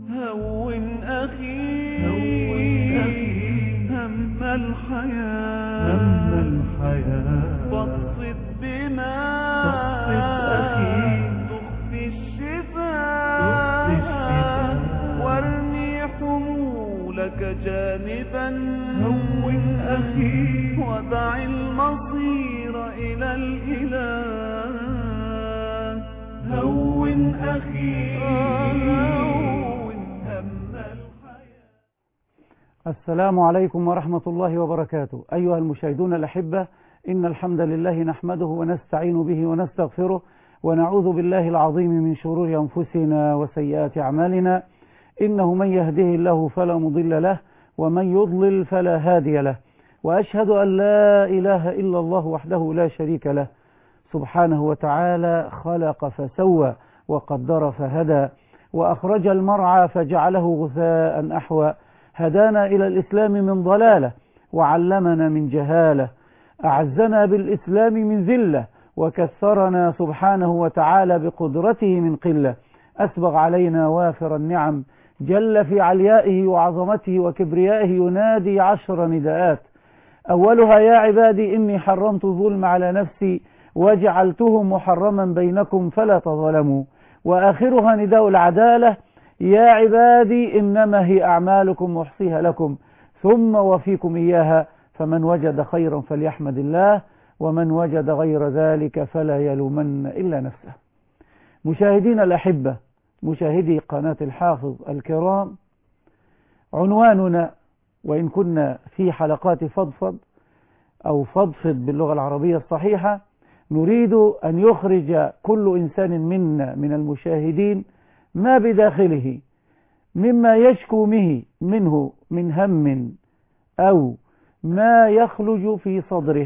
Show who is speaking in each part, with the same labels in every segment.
Speaker 1: هون أخي
Speaker 2: هون أخي
Speaker 1: هم الحياة
Speaker 2: هم الحياة
Speaker 1: فاقصد بما
Speaker 2: فاقصد أخي
Speaker 1: تخفي الشفاء
Speaker 2: تخفي الشفاء
Speaker 1: وارمي حمولك جانبا
Speaker 2: هون أخي
Speaker 1: ودع المصير إلى الإله
Speaker 2: هون أخي
Speaker 1: هون هم الحياة
Speaker 3: السلام عليكم ورحمة الله وبركاته أيها المشاهدون الأحبة إن الحمد لله نحمده ونستعين به ونستغفره ونعوذ بالله العظيم من شرور أنفسنا وسيئات أعمالنا إنه من يهده الله فلا مضل له ومن يضلل فلا هادي له وأشهد أن لا إله إلا الله وحده لا شريك له سبحانه وتعالى خلق فسوى وقدر فهدى وأخرج المرعى فجعله غثاء أحوى هدانا إلى الإسلام من ضلالة وعلمنا من جهالة أعزنا بالإسلام من ذلة وكثرنا سبحانه وتعالى بقدرته من قلة أسبغ علينا وافر النعم جل في عليائه وعظمته وكبريائه ينادي عشر نداءات أولها يا عبادي إني حرمت الظلم على نفسي وجعلته محرما بينكم فلا تظلموا وآخرها نداء العدالة يا عبادي إنما هي أعمالكم محصيها لكم ثم وفيكم إياها فمن وجد خيرا فليحمد الله ومن وجد غير ذلك فلا يلومن إلا نفسه مشاهدين الأحبة مشاهدي قناة الحافظ الكرام عنواننا وإن كنا في حلقات فضفض أو فضفض باللغة العربية الصحيحة نريد أن يخرج كل إنسان منا من المشاهدين ما بداخله مما يشكو به منه من هم أو ما يخلج في صدره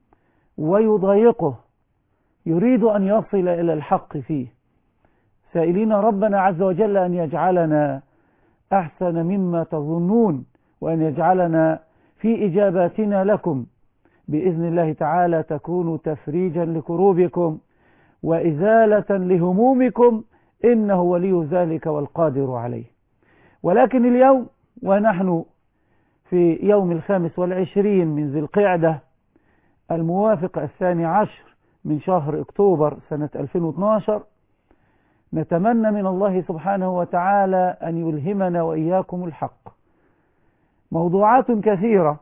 Speaker 3: ويضايقه يريد أن يصل إلى الحق فيه سائلين ربنا عز وجل أن يجعلنا أحسن مما تظنون وأن يجعلنا في إجاباتنا لكم بإذن الله تعالى تكون تفريجا لكروبكم وإزالة لهمومكم إنه ولي ذلك والقادر عليه ولكن اليوم ونحن في يوم الخامس والعشرين من ذي القعدة الموافق الثاني عشر من شهر أكتوبر سنة 2012 نتمنى من الله سبحانه وتعالى أن يلهمنا وإياكم الحق موضوعات كثيرة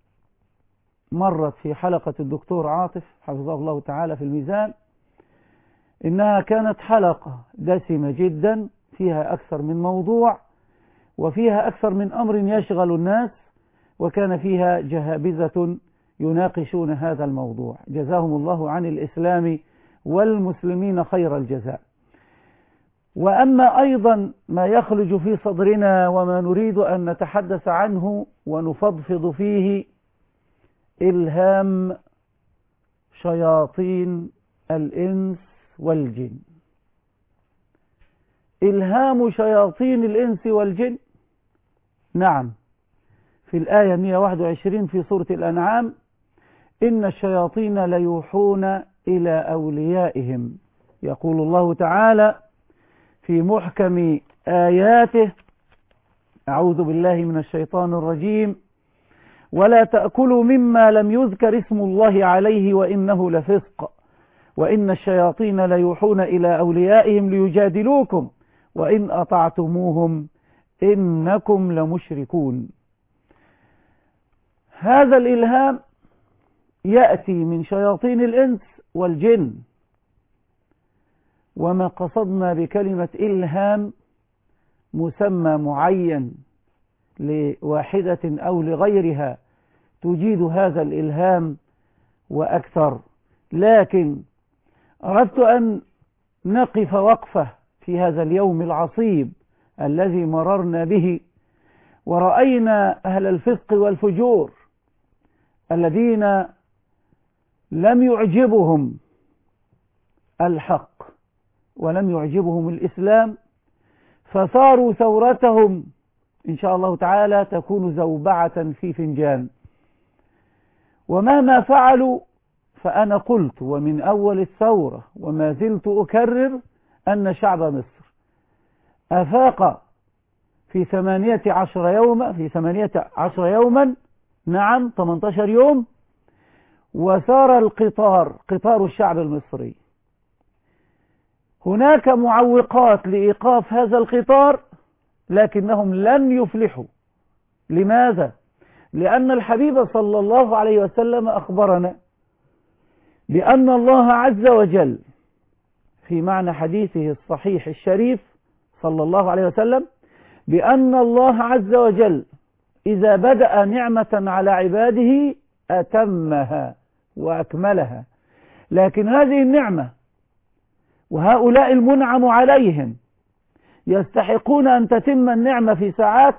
Speaker 3: مرت في حلقة الدكتور عاطف حفظه الله تعالى في الميزان إنها كانت حلقة دسمة جدا فيها أكثر من موضوع وفيها أكثر من أمر يشغل الناس وكان فيها جهابذة يناقشون هذا الموضوع جزاهم الله عن الإسلام والمسلمين خير الجزاء وأما أيضا ما يخرج في صدرنا وما نريد أن نتحدث عنه ونفضفض فيه إلهام شياطين الإنس والجن إلهام شياطين الإنس والجن نعم في الآية 121 في سورة الأنعام إن الشياطين ليوحون إلى أوليائهم يقول الله تعالى في محكم آياته أعوذ بالله من الشيطان الرجيم ولا تأكلوا مما لم يذكر اسم الله عليه وإنه لفسق وإن الشياطين ليوحون إلى أوليائهم ليجادلوكم وإن أطعتموهم إنكم لمشركون هذا الإلهام يأتي من شياطين الإنس والجن وما قصدنا بكلمة إلهام مسمى معين لواحدة أو لغيرها تجيد هذا الإلهام وأكثر لكن أردت أن نقف وقفة في هذا اليوم العصيب الذي مررنا به ورأينا أهل الفسق والفجور الذين لم يعجبهم الحق ولم يعجبهم الإسلام فصاروا ثورتهم إن شاء الله تعالى تكون زوبعة في فنجان ومهما فعلوا فأنا قلت ومن أول الثورة وما زلت أكرر أن شعب مصر أفاق في ثمانية عشر يوما في ثمانية عشر يوما نعم 18 يوم وسار القطار قطار الشعب المصري هناك معوقات لإيقاف هذا القطار لكنهم لن يفلحوا لماذا؟ لأن الحبيب صلى الله عليه وسلم أخبرنا بأن الله عز وجل في معنى حديثه الصحيح الشريف صلى الله عليه وسلم بأن الله عز وجل إذا بدأ نعمة على عباده أتمها وأكملها لكن هذه النعمة وهؤلاء المنعم عليهم يستحقون أن تتم النعمة في ساعات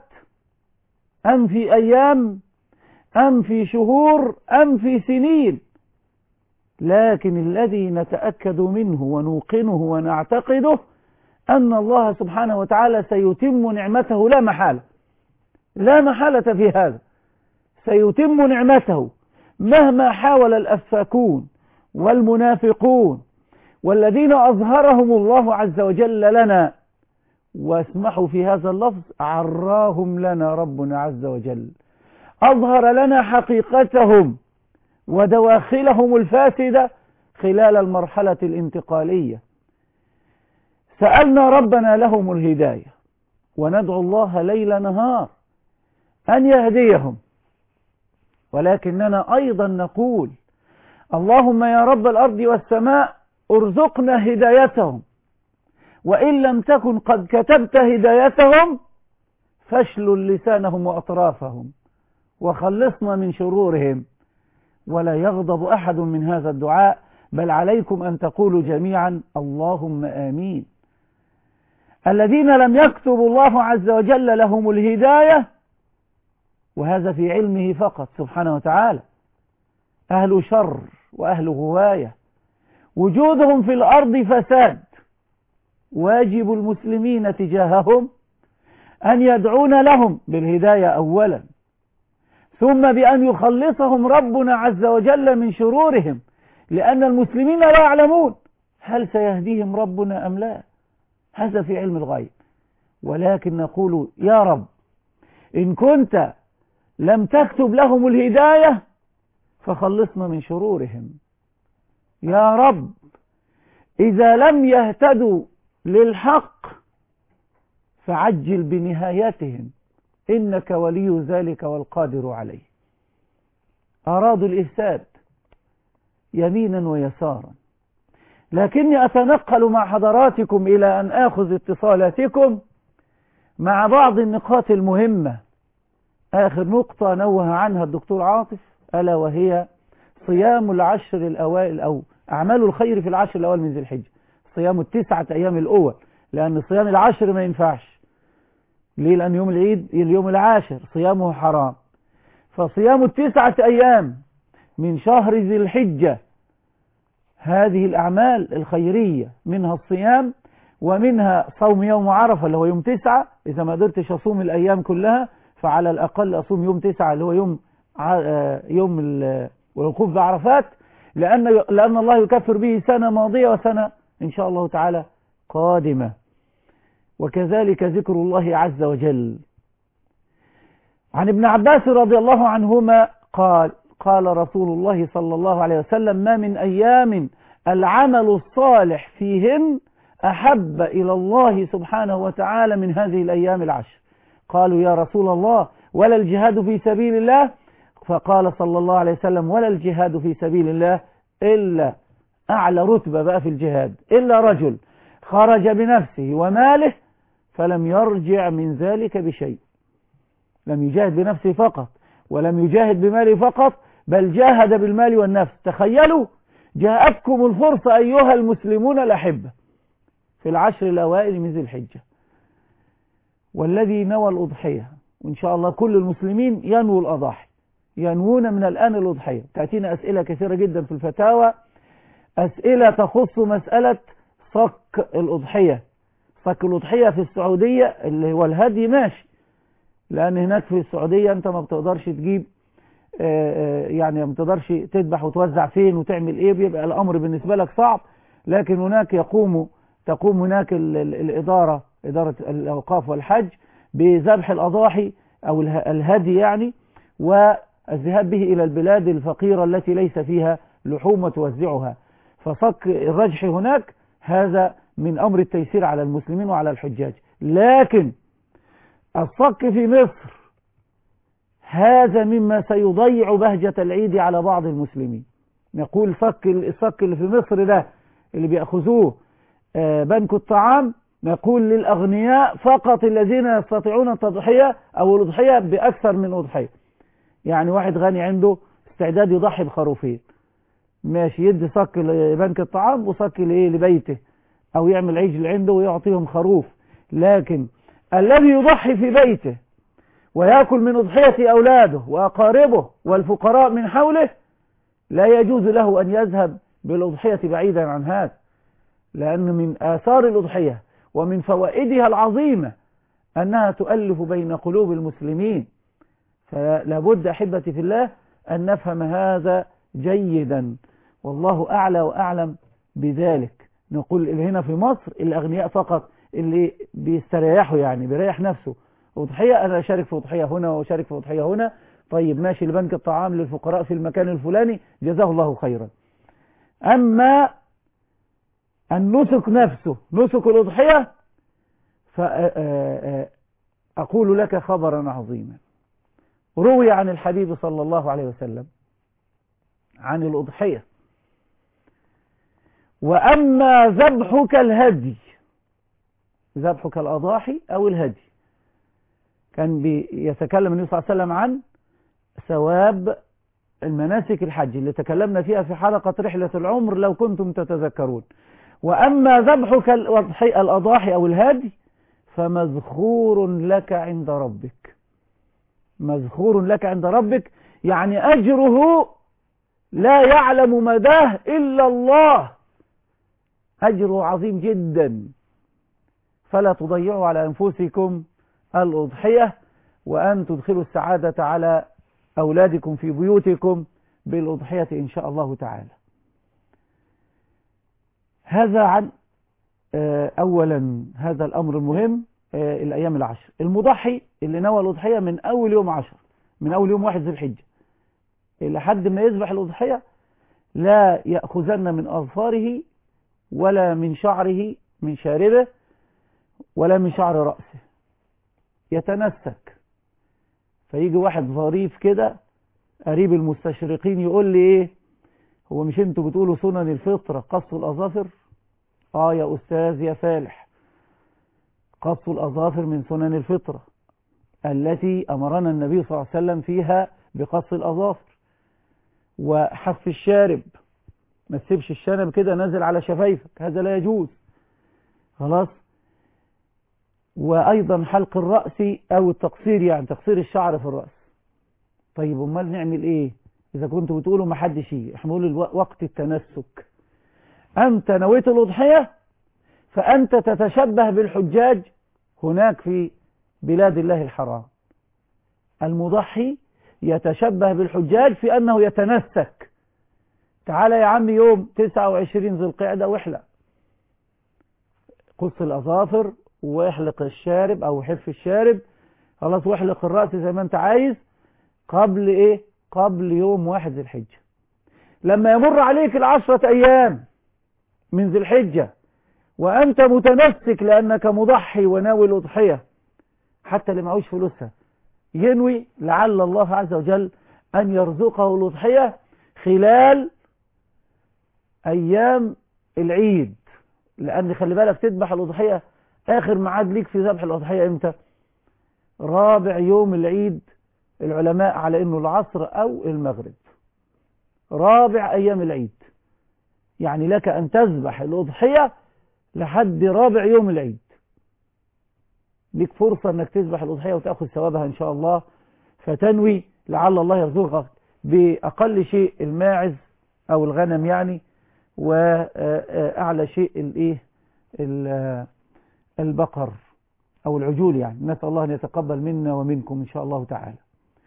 Speaker 3: أم في أيام أم في شهور أم في سنين لكن الذي نتأكد منه ونوقنه ونعتقده أن الله سبحانه وتعالى سيتم نعمته لا محالة لا محالة في هذا سيتم نعمته مهما حاول الأفاكون والمنافقون والذين أظهرهم الله عز وجل لنا واسمحوا في هذا اللفظ عراهم لنا ربنا عز وجل أظهر لنا حقيقتهم ودواخلهم الفاسدة خلال المرحلة الانتقالية سألنا ربنا لهم الهداية وندعو الله ليل نهار أن يهديهم ولكننا أيضا نقول اللهم يا رب الأرض والسماء ارزقنا هدايتهم وإن لم تكن قد كتبت هدايتهم فاشلل لسانهم وأطرافهم وخلصنا من شرورهم ولا يغضب أحد من هذا الدعاء بل عليكم أن تقولوا جميعا اللهم آمين الذين لم يكتب الله عز وجل لهم الهداية وهذا في علمه فقط سبحانه وتعالى أهل شر وأهل غواية وجودهم في الأرض فساد واجب المسلمين تجاههم أن يدعون لهم بالهداية أولا ثم بأن يخلصهم ربنا عز وجل من شرورهم لأن المسلمين لا يعلمون هل سيهديهم ربنا أم لا هذا في علم الغيب ولكن نقول يا رب إن كنت لم تكتب لهم الهداية فخلصنا من شرورهم يا رب إذا لم يهتدوا للحق فعجل بنهايتهم إنك ولي ذلك والقادر عليه أرادوا الإفساد يمينا ويسارا لكني أتنقل مع حضراتكم إلى أن آخذ اتصالاتكم مع بعض النقاط المهمة آخر نقطة نوه عنها الدكتور عاطف ألا وهي صيام العشر الأوائل أو أعمال الخير في العشر الأوائل من ذي الحجة صيام التسعة أيام الأول لأن صيام العشر ما ينفعش ليه لأن يوم العيد اليوم العاشر صيامه حرام فصيام التسعة أيام من شهر ذي الحجة هذه الأعمال الخيرية منها الصيام ومنها صوم يوم عرفة اللي هو يوم تسعة إذا ما قدرتش أصوم الأيام كلها فعلى الأقل أصوم يوم تسعة اللي هو يوم يوم الوقوف بعرفات لأن لأن الله يكفر به سنة ماضية وسنة إن شاء الله تعالى قادمة وكذلك ذكر الله عز وجل عن ابن عباس رضي الله عنهما قال قال رسول الله صلى الله عليه وسلم ما من أيام العمل الصالح فيهن أحب إلى الله سبحانه وتعالى من هذه الأيام العشر قالوا يا رسول الله ولا الجهاد في سبيل الله فقال صلى الله عليه وسلم ولا الجهاد في سبيل الله إلا أعلى رتبة بقى في الجهاد إلا رجل خرج بنفسه وماله فلم يرجع من ذلك بشيء لم يجاهد بنفسه فقط ولم يجاهد بماله فقط بل جاهد بالمال والنفس تخيلوا جاءتكم الفرصة أيها المسلمون الأحبة في العشر الأوائل من ذي الحجة والذي نوى الأضحية وإن شاء الله كل المسلمين ينووا الأضاحي ينوون من الآن الأضحية تأتينا أسئلة كثيرة جدا في الفتاوى أسئلة تخص مسألة صك الأضحية صك الأضحية في السعودية اللي هو الهدي ماشي لأن هناك في السعودية أنت ما بتقدرش تجيب يعني ما بتقدرش تذبح وتوزع فين وتعمل إيه بيبقى الأمر بالنسبة لك صعب لكن هناك يقوم تقوم هناك ال ال الإدارة إدارة الأوقاف والحج بذبح الأضاحي أو اله- الهدي يعني والذهاب به إلى البلاد الفقيرة التي ليس فيها لحوم وتوزعها فصك الرجح هناك هذا من أمر التيسير على المسلمين وعلى الحجاج لكن الصك في مصر هذا مما سيضيع بهجة العيد على بعض المسلمين نقول صك الصك اللي في مصر ده اللي بيأخذوه آه، بنك الطعام نقول للأغنياء فقط الذين يستطيعون التضحية أو الأضحية بأكثر من أضحية يعني واحد غني عنده استعداد يضحي بخروفين ماشي يدي صك لبنك الطعام وصك لإيه لبيته أو يعمل عجل عنده ويعطيهم خروف لكن الذي يضحي في بيته ويأكل من أضحية أولاده وأقاربه والفقراء من حوله لا يجوز له أن يذهب بالأضحية بعيدا عن هذا لأن من آثار الأضحية ومن فوائدها العظيمة أنها تؤلف بين قلوب المسلمين فلا بد أحبتي في الله أن نفهم هذا جيدا والله أعلى وأعلم بذلك نقول اللي هنا في مصر الأغنياء فقط اللي بيستريحوا يعني بيريح نفسه أضحية أنا أشارك في أضحية هنا وأشارك في أضحية هنا طيب ماشي لبنك الطعام للفقراء في المكان الفلاني جزاه الله خيرا أما النسك نفسه نسك الأضحية فأقول لك خبرا عظيما روي عن الحبيب صلى الله عليه وسلم عن الأضحية وأما ذبحك الهدي ذبحك الأضاحي أو الهدي كان يتكلم النبي صلى الله عليه وسلم عن ثواب المناسك الحج اللي تكلمنا فيها في حلقة رحلة العمر لو كنتم تتذكرون وأما ذبحك الأضاحي أو الهدي فمذخور لك عند ربك مذخور لك عند ربك يعني أجره لا يعلم مداه إلا الله أجره عظيم جدا فلا تضيعوا على أنفسكم الأضحية وأن تدخلوا السعادة على أولادكم في بيوتكم بالأضحية إن شاء الله تعالى هذا عن أولا هذا الأمر المهم الأيام العشر المضحي اللي نوى الأضحية من أول يوم عشر من أول يوم واحد ذي الحجة لحد ما يذبح الأضحية لا يأخذن من أظفاره ولا من شعره من شاربه ولا من شعر رأسه يتنسك فيجي واحد ظريف كده قريب المستشرقين يقول لي ايه هو مش انتوا بتقولوا سنن الفطرة قص الأظافر اه يا أستاذ يا فالح قص الأظافر من سنن الفطرة التي أمرنا النبي صلى الله عليه وسلم فيها بقص الأظافر وحف الشارب ما تسيبش الشنب كده نازل على شفايفك هذا لا يجوز خلاص وأيضا حلق الرأس أو التقصير يعني تقصير الشعر في الرأس طيب امال نعمل إيه إذا كنتوا بتقولوا ما حدش يجي احنا بنقول وقت التنسك أنت نويت الأضحية فأنت تتشبه بالحجاج هناك في بلاد الله الحرام المضحي يتشبه بالحجاج في أنه يتنسك تعالى يا عم يوم 29 ذي القعدة واحلق قص الأظافر واحلق الشارب أو حف الشارب خلاص واحلق الرأس زي ما أنت عايز قبل إيه قبل يوم واحد ذي الحجة لما يمر عليك العشرة أيام من ذي الحجة وأنت متنسك لأنك مضحي وناوي الأضحية حتى اللي معهوش فلوسها ينوي لعل الله عز وجل أن يرزقه الأضحية خلال أيام العيد لأن خلي بالك تذبح الأضحية آخر ميعاد ليك في ذبح الأضحية إمتى رابع يوم العيد العلماء على إنه العصر أو المغرب رابع أيام العيد يعني لك أن تذبح الأضحية لحد رابع يوم العيد ليك فرصة أنك تذبح الأضحية وتأخذ ثوابها إن شاء الله فتنوي لعل الله يرزقك بأقل شيء الماعز أو الغنم يعني وأعلى شيء الإيه البقر أو العجول يعني نسأل الله أن يتقبل منا ومنكم إن شاء الله تعالى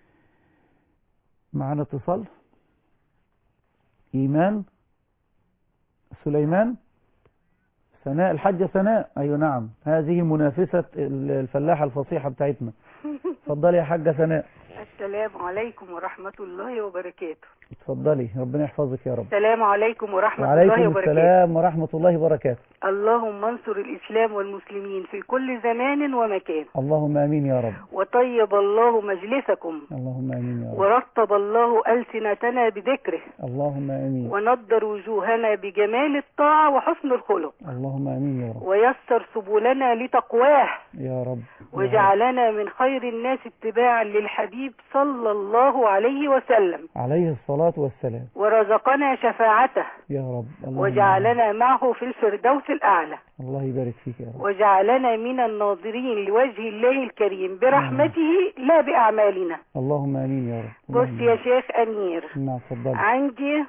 Speaker 3: معنا اتصال إيمان سليمان سناء الحاجة سناء أيوة نعم هذه منافسة ال- الفلاحة الفصيحة بتاعتنا اتفضلي يا حاجة سناء
Speaker 4: السلام عليكم ورحمة الله وبركاته
Speaker 3: اتفضلي ربنا يحفظك يا رب
Speaker 4: السلام عليكم ورحمة الله
Speaker 3: وعليكم
Speaker 4: وبركاته
Speaker 3: السلام ورحمة الله وبركاته
Speaker 4: اللهم انصر الإسلام والمسلمين في كل زمان ومكان
Speaker 3: اللهم آمين يا رب
Speaker 4: وطيب الله مجلسكم
Speaker 3: اللهم آمين يا رب
Speaker 4: ورطب الله ألسنتنا بذكره
Speaker 3: اللهم آمين
Speaker 4: ونضر وجوهنا بجمال الطاعة وحسن الخلق
Speaker 3: اللهم آمين يا رب
Speaker 4: ويسر سبلنا لتقواه
Speaker 3: يا رب
Speaker 4: وجعلنا من خير الناس اتباعا للحبيب صلى الله عليه وسلم
Speaker 3: عليه الصلاة والسلام
Speaker 4: ورزقنا شفاعته
Speaker 3: يا رب اللهم آمين.
Speaker 4: وجعلنا معه في الفردوس الأعلى
Speaker 3: الله يبارك فيك يا رب
Speaker 4: وجعلنا من الناظرين لوجه الله الكريم برحمته لا بأعمالنا
Speaker 3: اللهم آمين يا رب
Speaker 4: بص
Speaker 3: اللهم
Speaker 4: يا
Speaker 3: آمين.
Speaker 4: شيخ أمير
Speaker 3: نعم اتفضلي
Speaker 4: عندي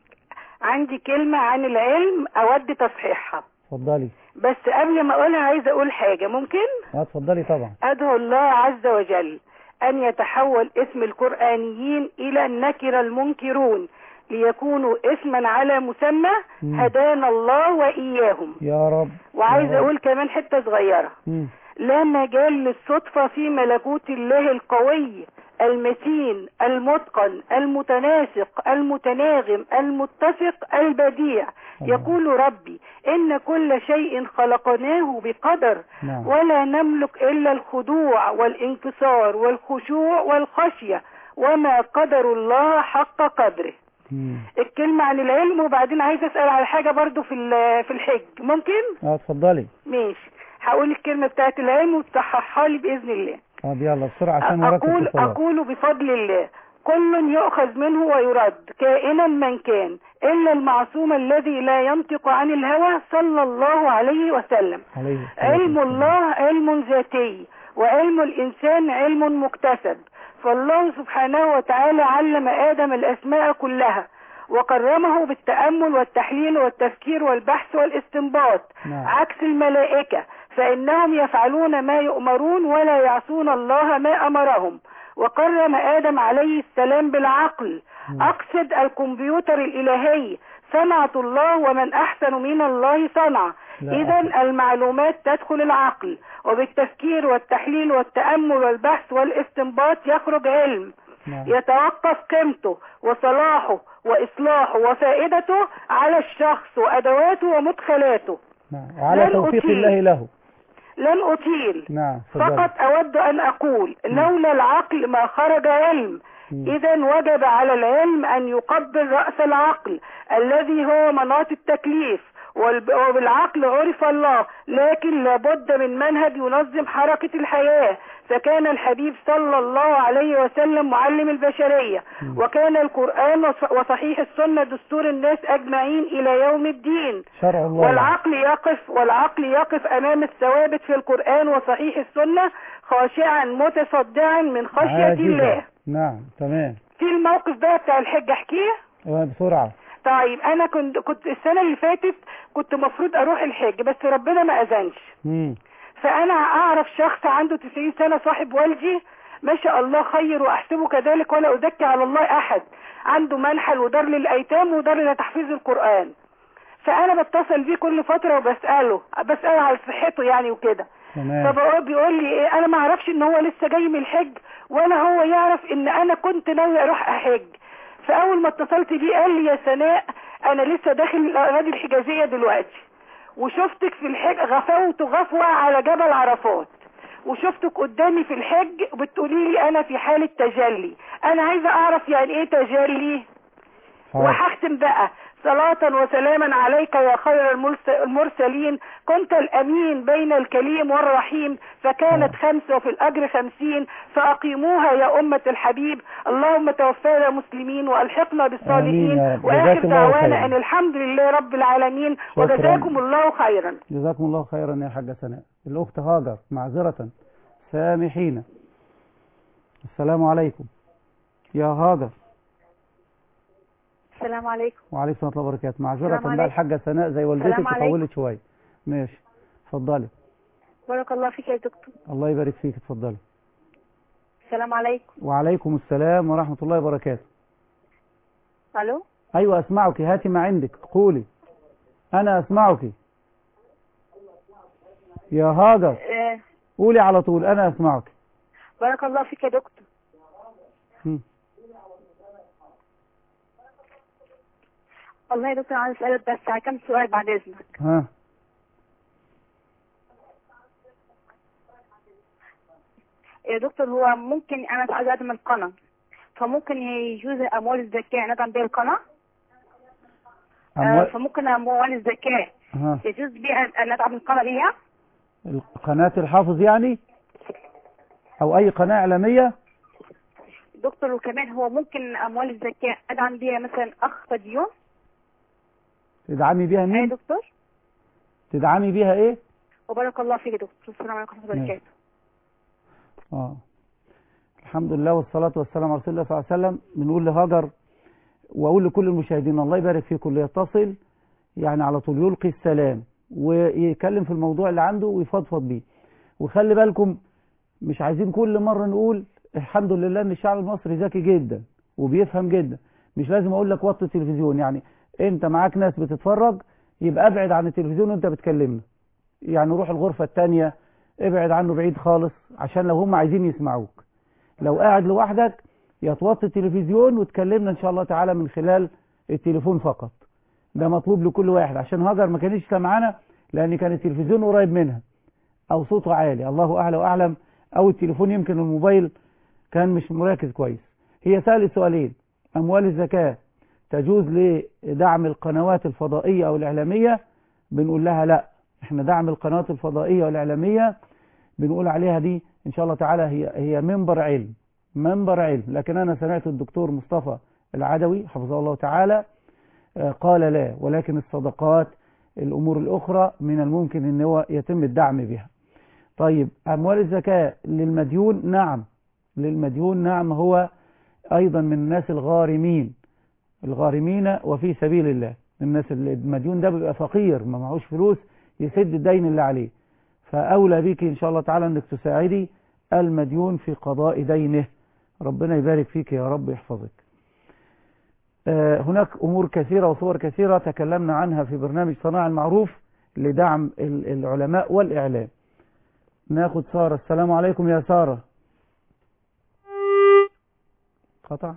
Speaker 4: عندي كلمة عن العلم أود تصحيحها
Speaker 3: اتفضلي
Speaker 4: بس قبل ما أقولها عايزة أقول حاجة ممكن
Speaker 3: اه اتفضلي طبعا
Speaker 4: أدعو الله عز وجل أن يتحول اسم القرآنيين إلى النكر المنكرون ليكونوا اسما على مسمى
Speaker 3: مم.
Speaker 4: هدانا الله وإياهم
Speaker 3: يا رب
Speaker 4: وعايزة
Speaker 3: يا رب.
Speaker 4: أقول كمان حتة صغيرة
Speaker 3: مم.
Speaker 4: لا مجال للصدفة في ملكوت الله القوي المتين المتقن المتناسق المتناغم المتسق البديع
Speaker 3: الله.
Speaker 4: يقول ربي إن كل شيء خلقناه بقدر
Speaker 3: نعم
Speaker 4: ولا نملك إلا الخضوع والانكسار والخشوع والخشية وما قدر الله حق قدره
Speaker 3: مم.
Speaker 4: الكلمة عن العلم وبعدين عايزة أسأل على حاجة برضو في ال- في الحج ممكن؟
Speaker 3: اه اتفضلي
Speaker 4: ماشي هقول الكلمة بتاعت العلم وتصححها لي بإذن الله
Speaker 3: طب يلا بسرعة عشان وراك
Speaker 4: أقول
Speaker 3: اتصالات
Speaker 4: أقول بفضل الله كل يؤخذ منه ويرد كائنا من كان إلا المعصوم الذي لا ينطق عن الهوى صلى الله عليه وسلم
Speaker 3: عليه الصلاة
Speaker 4: علم
Speaker 3: والسلام.
Speaker 4: الله علم ذاتي وعلم الإنسان علم مكتسب فالله سبحانه وتعالى علم آدم الأسماء كلها وكرمه بالتأمل والتحليل والتفكير والبحث والاستنباط
Speaker 3: نعم
Speaker 4: عكس الملائكة فإنهم يفعلون ما يؤمرون ولا يعصون الله ما أمرهم وكرم آدم عليه السلام بالعقل
Speaker 3: مم.
Speaker 4: أقصد الكمبيوتر الإلهي صنعة الله ومن أحسن من الله صنعة
Speaker 3: لا
Speaker 4: إذا المعلومات تدخل العقل وبالتفكير والتحليل والتأمل والبحث والاستنباط يخرج علم
Speaker 3: نعم
Speaker 4: يتوقف قيمته وصلاحه وإصلاحه وفائدته على الشخص وأدواته ومدخلاته
Speaker 3: نعم وعلى
Speaker 4: لن
Speaker 3: توفيق
Speaker 4: أطيل.
Speaker 3: الله له
Speaker 4: لن أطيل
Speaker 3: نعم اتفضلي
Speaker 4: فقط أود أن أقول لولا العقل ما خرج علم
Speaker 3: مم.
Speaker 4: إذا وجب على العلم أن يقبل رأس العقل الذي هو مناط التكليف والب- وبالعقل عرف الله لكن لابد من منهج ينظم حركة الحياة فكان الحبيب صلى الله عليه وسلم معلم البشرية
Speaker 3: مم.
Speaker 4: وكان القرآن وص- وصحيح السنة دستور الناس أجمعين إلى يوم الدين
Speaker 3: شرع الله
Speaker 4: والعقل يقف والعقل يقف امام الثوابت في القرآن وصحيح السنة خاشعا متصدعا من خشية
Speaker 3: عاجزة.
Speaker 4: الله
Speaker 3: نعم تمام
Speaker 4: في الموقف ده بتاع الحج احكيه
Speaker 3: آه، بسرعة
Speaker 4: طيب انا كنت كنت السنة اللي فاتت كنت مفروض اروح الحج بس ربنا ما اذنش
Speaker 3: مم.
Speaker 4: فانا اعرف شخص عنده 90 سنة صاحب والدي ما شاء الله خير واحسبه كذلك ولا ازكي على الله احد عنده منحل ودار للايتام ودار لتحفيظ القرآن فانا بتصل بيه كل فترة وبسأله بسأله على صحته يعني وكده
Speaker 3: تمام
Speaker 4: فبقول بيقول لي ايه انا ما اعرفش ان هو لسه جاي من الحج ولا هو يعرف ان انا كنت ناوي اروح احج فاول ما اتصلت بيه قال لي يا سناء انا لسه داخل الاراضي الحجازيه دلوقتي وشفتك في الحج غفوت غفوه على جبل عرفات وشفتك قدامي في الحج بتقولي لي انا في حاله تجلي انا عايزه اعرف يعني ايه تجلي
Speaker 3: حاضر.
Speaker 4: وهختم بقى صلاة وسلاما عليك يا خير المرس- المرسلين كنت الأمين بين الكليم والرحيم فكانت
Speaker 3: آه.
Speaker 4: خمسة وفي الأجر خمسين فأقيموها يا أمة الحبيب اللهم توفانا مسلمين وألحقنا
Speaker 3: آمين
Speaker 4: بالصالحين
Speaker 3: يا رب.
Speaker 4: وآخر
Speaker 3: جزاك الله
Speaker 4: دعوانا
Speaker 3: خيرا.
Speaker 4: أن الحمد لله رب العالمين
Speaker 3: شكراً.
Speaker 4: وجزاكم الله خيرا
Speaker 3: جزاكم الله خيرا يا حاجة سناء الأخت هاجر معذرة سامحينا السلام عليكم يا هاجر
Speaker 5: السلام عليكم
Speaker 3: وعليكم السلام ورحمة الله وبركاته معذرة
Speaker 5: السلام
Speaker 3: بقى
Speaker 5: عليكم.
Speaker 3: الحاجة سناء زي والدتك
Speaker 5: السلام عليكم.
Speaker 3: وطولت شوية ماشي اتفضلي
Speaker 5: بارك الله فيك يا دكتور
Speaker 3: الله يبارك فيك اتفضلي
Speaker 5: السلام عليكم
Speaker 3: وعليكم السلام ورحمة الله وبركاته
Speaker 5: الو
Speaker 3: أيوة أسمعك هاتي ما عندك قولي أنا أسمعك يا هاجر
Speaker 5: آه،
Speaker 3: قولي على طول انا اسمعك
Speaker 5: بارك الله فيك يا دكتور
Speaker 3: هم.
Speaker 5: والله يا دكتور عايز اسالك بس على كام سؤال بعد اذنك
Speaker 3: ها
Speaker 5: يا دكتور هو ممكن انا عايز اقدم القناه فممكن يجوز اموال الزكاه ندعم بيها القناه آه،
Speaker 3: أموال
Speaker 5: فممكن اموال الزكاه
Speaker 3: ها
Speaker 5: يجوز بيها ان ندعم القناه بيها
Speaker 3: قناة الحافظ يعني او اي قناة اعلامية
Speaker 5: دكتور وكمان هو ممكن اموال الزكاه ادعم بيها مثلا اخ مديون
Speaker 3: تدعمي بيها
Speaker 5: يا
Speaker 3: مين
Speaker 5: دكتور
Speaker 3: تدعمي بيها ايه
Speaker 5: وبارك الله فيك يا دكتور السلام عليكم ورحمه الله
Speaker 3: ماشي.
Speaker 5: وبركاته
Speaker 3: اه الحمد لله والصلاة والسلام على رسول الله صلى الله عليه وسلم بنقول لهاجر واقول لكل المشاهدين الله يبارك فيكم اللي يتصل يعني على طول يلقي السلام ويتكلم في الموضوع اللي عنده ويفضفض بيه وخلي بالكم مش عايزين كل مرة نقول الحمد لله ان الشعب المصري ذكي جدا وبيفهم جدا مش لازم اقول لك وطي التلفزيون يعني انت معاك ناس بتتفرج يبقى ابعد عن التلفزيون وانت بتكلمنا يعني روح الغرفة التانية ابعد عنه بعيد خالص عشان لو هم عايزين يسمعوك لو قاعد لوحدك يا توطي التلفزيون وتكلمنا ان شاء الله تعالى من خلال التليفون فقط ده مطلوب لكل واحد عشان هاجر ما كانتش سامعانا لان كان التلفزيون قريب منها او صوته عالي الله اعلى واعلم او التليفون يمكن الموبايل كان مش مركز كويس هي سألت سؤالين اموال الزكاة تجوز لدعم القنوات الفضائية او الاعلامية بنقول لها لا احنا دعم القنوات الفضائية والاعلامية بنقول عليها دي ان شاء الله تعالى هي هي منبر علم منبر علم لكن انا سمعت الدكتور مصطفى العدوي حفظه الله تعالى آه، قال لا ولكن الصدقات الامور الاخرى من الممكن ان هو يتم الدعم بها طيب اموال الزكاة للمديون نعم للمديون نعم هو ايضا من الناس الغارمين الغارمين وفي سبيل الله الناس اللي المديون ده بيبقى فقير ما معهوش فلوس يسد الدين اللي عليه فأولى بك إن شاء الله تعالى أنك تساعدي المديون في قضاء دينه ربنا يبارك فيك يا رب يحفظك آه، هناك أمور كثيرة وصور كثيرة تكلمنا عنها في برنامج صناع المعروف لدعم ال- العلماء والإعلام ناخد سارة السلام عليكم يا سارة قطع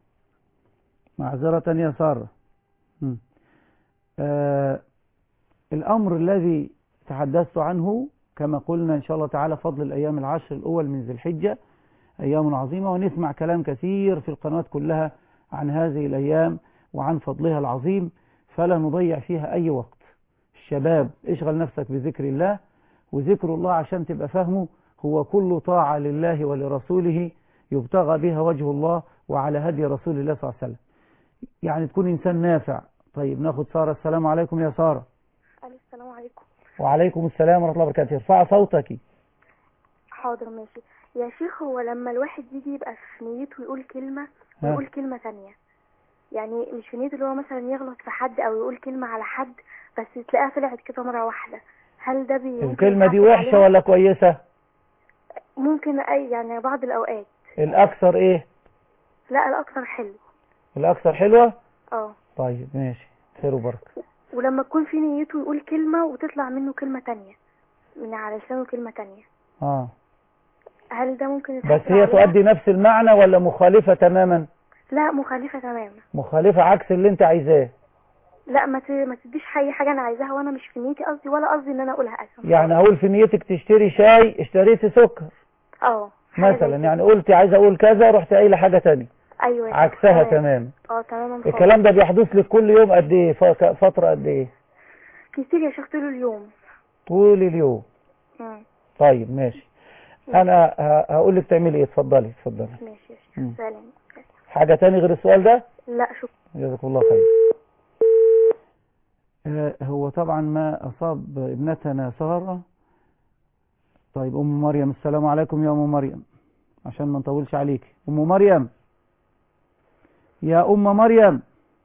Speaker 3: معذرة يا سارة م. آه الأمر الذي تحدثت عنه كما قلنا إن شاء الله تعالى فضل الأيام العشر الأول من ذي الحجة أيام عظيمة ونسمع كلام كثير في القنوات كلها عن هذه الأيام وعن فضلها العظيم فلا نضيع فيها أي وقت الشباب اشغل نفسك بذكر الله وذكر الله عشان تبقى فهمه هو كل طاعة لله ولرسوله يبتغى بها وجه الله وعلى هدي رسول الله صلى الله عليه وسلم يعني تكون إنسان نافع طيب ناخد سارة السلام عليكم يا سارة
Speaker 5: السلام عليكم
Speaker 3: وعليكم السلام ورحمة الله وبركاته ارفع صوتك
Speaker 5: حاضر ماشي يا شيخ هو لما الواحد يجي يبقى في نيته يقول كلمة
Speaker 3: ها.
Speaker 5: ويقول كلمة تانية يعني مش في نيته اللي هو مثلا يغلط في حد او يقول كلمة على حد بس تلاقيها طلعت كده مرة واحدة هل ده بي ممكن
Speaker 3: الكلمة دي
Speaker 5: يتحاسب
Speaker 3: وحشة
Speaker 5: عليها؟
Speaker 3: ولا كويسة
Speaker 5: ممكن اي يعني بعض الاوقات
Speaker 3: الأكثر إيه
Speaker 5: لا الاكثر حلو
Speaker 3: الأكثر حلوة
Speaker 5: اه
Speaker 3: طيب ماشي خير وبركة
Speaker 5: ولما تكون في نيته يقول كلمة وتطلع منه كلمة تانية من على لسانه كلمة تانية
Speaker 3: آه
Speaker 5: هل ده ممكن
Speaker 3: بس
Speaker 5: يتحاسب
Speaker 3: هي
Speaker 5: عليها؟
Speaker 3: تؤدي نفس المعنى ولا مخالفة تماما
Speaker 5: لا مخالفة تماما
Speaker 3: مخالفة عكس اللي انت عايزاه
Speaker 5: لا ما ت- ما تديش اي حاجة انا عايزاها وانا مش في نيتي قصدي ولا قصدي ان انا اقولها اساسا
Speaker 3: يعني اقول في نيتك تشتري شاي اشتريت سكر
Speaker 5: اه حاجة زي
Speaker 3: مثلا
Speaker 5: كده.
Speaker 3: يعني قلت عايز اقول كذا رحت قايله حاجة تانية
Speaker 5: ايوه
Speaker 3: عكسها
Speaker 5: تمام.
Speaker 3: تماما
Speaker 5: اه تماما خالص.
Speaker 3: الكلام ده بيحدث لك كل يوم قد ايه ف- فترة قد ايه
Speaker 5: كتير يا شيخ طول اليوم
Speaker 3: طول اليوم
Speaker 5: مم.
Speaker 3: طيب ماشي انا ه- هقول لك تعملي ايه اتفضلي اتفضلي
Speaker 5: ماشي يا
Speaker 3: مم.
Speaker 5: شيخ سلام
Speaker 3: حاجة تاني غير السؤال ده
Speaker 5: لا شكرا
Speaker 3: جزاكم الله خير آه، هو طبعا ما أصاب ابنتنا سارة طيب أم مريم السلام عليكم يا أم مريم عشان ما نطولش عليك أم مريم يا أم مريم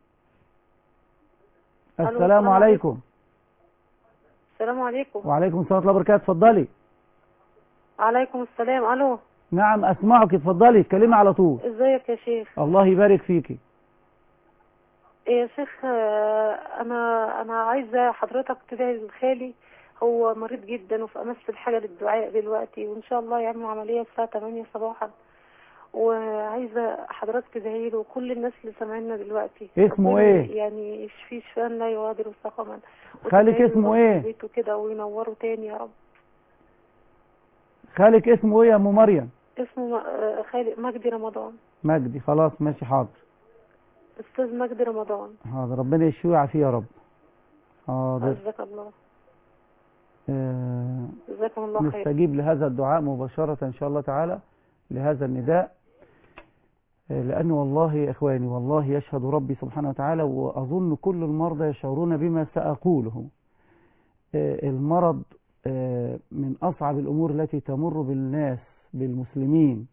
Speaker 6: ألو،
Speaker 3: السلام
Speaker 6: السلام
Speaker 3: عليكم
Speaker 6: السلام عليكم
Speaker 3: وعليكم السلام ورحمة الله وبركاته اتفضلي
Speaker 6: عليكم السلام الو
Speaker 3: نعم أسمعك اتفضلي اتكلمي على طول
Speaker 6: ازيك يا شيخ
Speaker 3: الله يبارك فيكي
Speaker 6: إيه يا شيخ آه، انا انا عايزه حضرتك تدعي لخالي هو مريض جدا وفي امس الحاجه للدعاء دلوقتي وان شاء الله يعمل عمليه الساعه 8 صباحا وعايزه حضرتك تدعي له وكل الناس اللي سامعيننا دلوقتي
Speaker 3: اسمه
Speaker 6: ربنا
Speaker 3: إيه؟
Speaker 6: يعني يشفيه شفاء لا يغادر سقما
Speaker 3: خالك
Speaker 6: وتدعي له
Speaker 3: اسمه
Speaker 6: ينور
Speaker 3: إيه؟
Speaker 6: بيته كده وينوره تاني يا رب
Speaker 3: خالك اسمه ايه يا ام مريم
Speaker 6: اسمه م- آه، خالق مجدي رمضان
Speaker 3: مجدي خلاص ماشي حاضر
Speaker 6: استاذ مجدي رمضان
Speaker 3: حاضر ربنا يشفيه ويعافيه يا رب حاضر
Speaker 6: جزاك الله
Speaker 3: آه
Speaker 6: جزاكم الله خير
Speaker 3: نستجيب لهذا الدعاء مباشرة إن شاء الله تعالى لهذا النداء آه، لأن والله يا إخواني والله يشهد ربي سبحانه وتعالى وأظن كل المرضى يشعرون بما سأقوله آه، المرض آه، من أصعب الأمور التي تمر بالناس بالمسلمين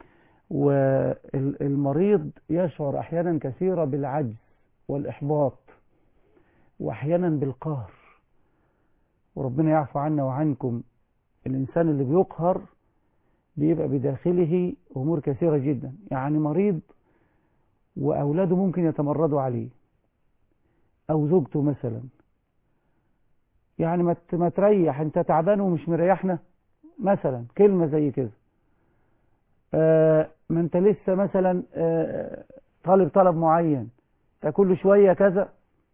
Speaker 3: والمريض يشعر أحيانا كثيرا بالعجز والإحباط وأحيانا بالقهر وربنا يعفو عنا وعنكم الإنسان اللي بيقهر بيبقى بداخله أمور كثيرة جدا يعني مريض وأولاده ممكن يتمردوا عليه أو زوجته مثلا يعني ما ت- ما تريح أنت تعبان ومش مريحنا مثلا كلمة زي كده آه ما أنت لسه مثلا آه طالب طلب معين أنت كل شوية كذا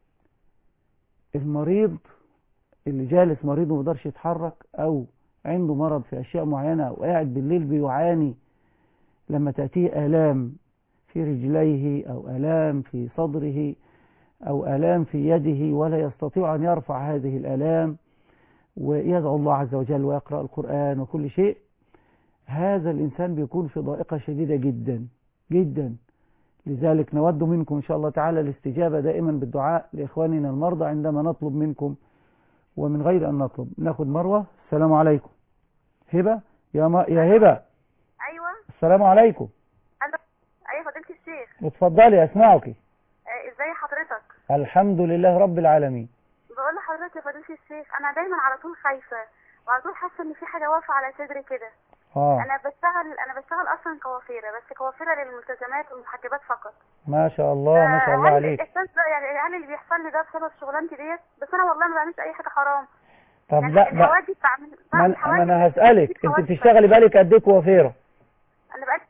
Speaker 3: المريض اللي جالس مريض وما يقدرش يتحرك او عنده مرض في اشياء معينه او قاعد بالليل بيعاني لما تاتيه الام في رجليه او الام في صدره او الام في يده ولا يستطيع ان يرفع هذه الالام ويدعو الله عز وجل ويقرا القران وكل شيء هذا الانسان بيكون في ضائقه شديده جدا جدا لذلك نود منكم ان شاء الله تعالى الاستجابه دائما بالدعاء لاخواننا المرضى عندما نطلب منكم ومن غير أن نطلب ناخد مروة السلام عليكم هبة يا, ما يا هبة
Speaker 5: ايوه
Speaker 3: السلام عليكم
Speaker 5: الو ايوه فضيله الشيخ
Speaker 3: اتفضلي أسمعك
Speaker 5: آه، ازاي حضرتك
Speaker 3: الحمد لله رب العالمين
Speaker 5: بقول لحضرتك يا فضيله الشيخ انا دايما على طول خايفه وعلى طول حاسه ان في حاجه واقفه على صدري كده
Speaker 3: اه
Speaker 5: انا بشتغل انا بشتغل اصلا كوافيره بس كوافيره للملتزمات والمحجبات فقط
Speaker 3: ما شاء الله ما شاء الله
Speaker 5: هل
Speaker 3: عليك
Speaker 5: الاحساس ده يعني هل اللي بيحصل لي ده بسبب شغلانتي ديت بس انا والله ما بعملش اي حاجه حرام
Speaker 3: طب
Speaker 5: يعني
Speaker 3: لا بقى
Speaker 5: الحواجز بعمل
Speaker 3: ما
Speaker 5: بعمل
Speaker 3: أنا- ما انا
Speaker 5: حواجز
Speaker 3: هسألك
Speaker 5: في
Speaker 3: انت
Speaker 5: حواجز
Speaker 3: بتشتغلي بالك قد ايه كوافيرة
Speaker 5: انا بقى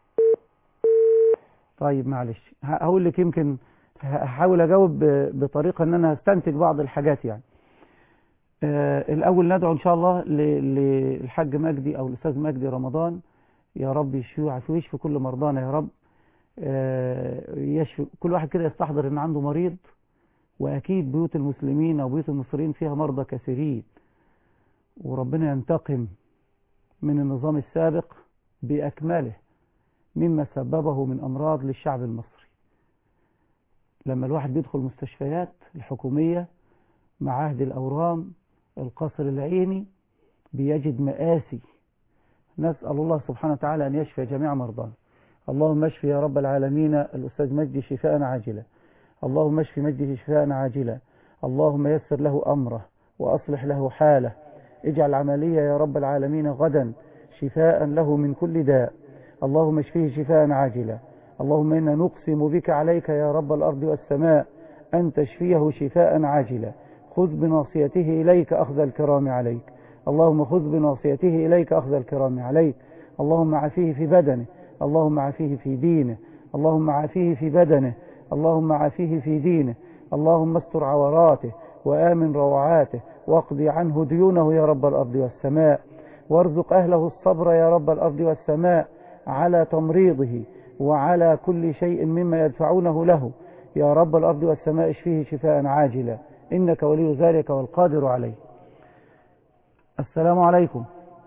Speaker 3: طيب معلش ه- هقول لك يمكن ه- هحاول اجاوب ب- بطريقة ان انا هستنتج بعض الحاجات يعني آه الاول ندعو ان شاء الله ل- للحاج مجدي او الاستاذ مجدي رمضان يا رب يشفيه ويعافيه ويشفي كل مرضانا يا رب آه، يشفي كل واحد كده يستحضر ان عنده مريض واكيد بيوت المسلمين او بيوت المصريين فيها مرضى كثيرين وربنا ينتقم من النظام السابق باكمله مما سببه من امراض للشعب المصري لما الواحد بيدخل مستشفيات الحكوميه معاهد الاورام القصر العيني بيجد مآسي نسأل الله سبحانه وتعالى أن يشفي جميع مرضانا اللهم اشف يا رب العالمين الأستاذ مجدي شفاء عاجلا اللهم اشف مجدي شفاء عاجلا اللهم يسر له أمره وأصلح له حاله اجعل عملية يا رب العالمين غدا شفاء له من كل داء اللهم اشفيه شفاء عاجلا اللهم إنا نقسم بك عليك يا رب الأرض والسماء أن تشفيه شفاء عاجلا خذ بناصيته إليك أخذ الكرام عليك اللهم خذ بناصيته إليك أخذ الكرام عليك اللهم عافيه في بدنه اللهم عافيه في دينه اللهم عافيه في بدنه اللهم عافيه في دينه اللهم استر عوراته وآمن روعاته واقضي عنه ديونه يا رب الأرض والسماء وارزق أهله الصبر يا رب الأرض والسماء على تمريضه وعلى كل شيء مما يدفعونه له يا رب الأرض والسماء اشفيه شفاء عاجلا إنك ولي ذلك والقادر عليه السلام عليكم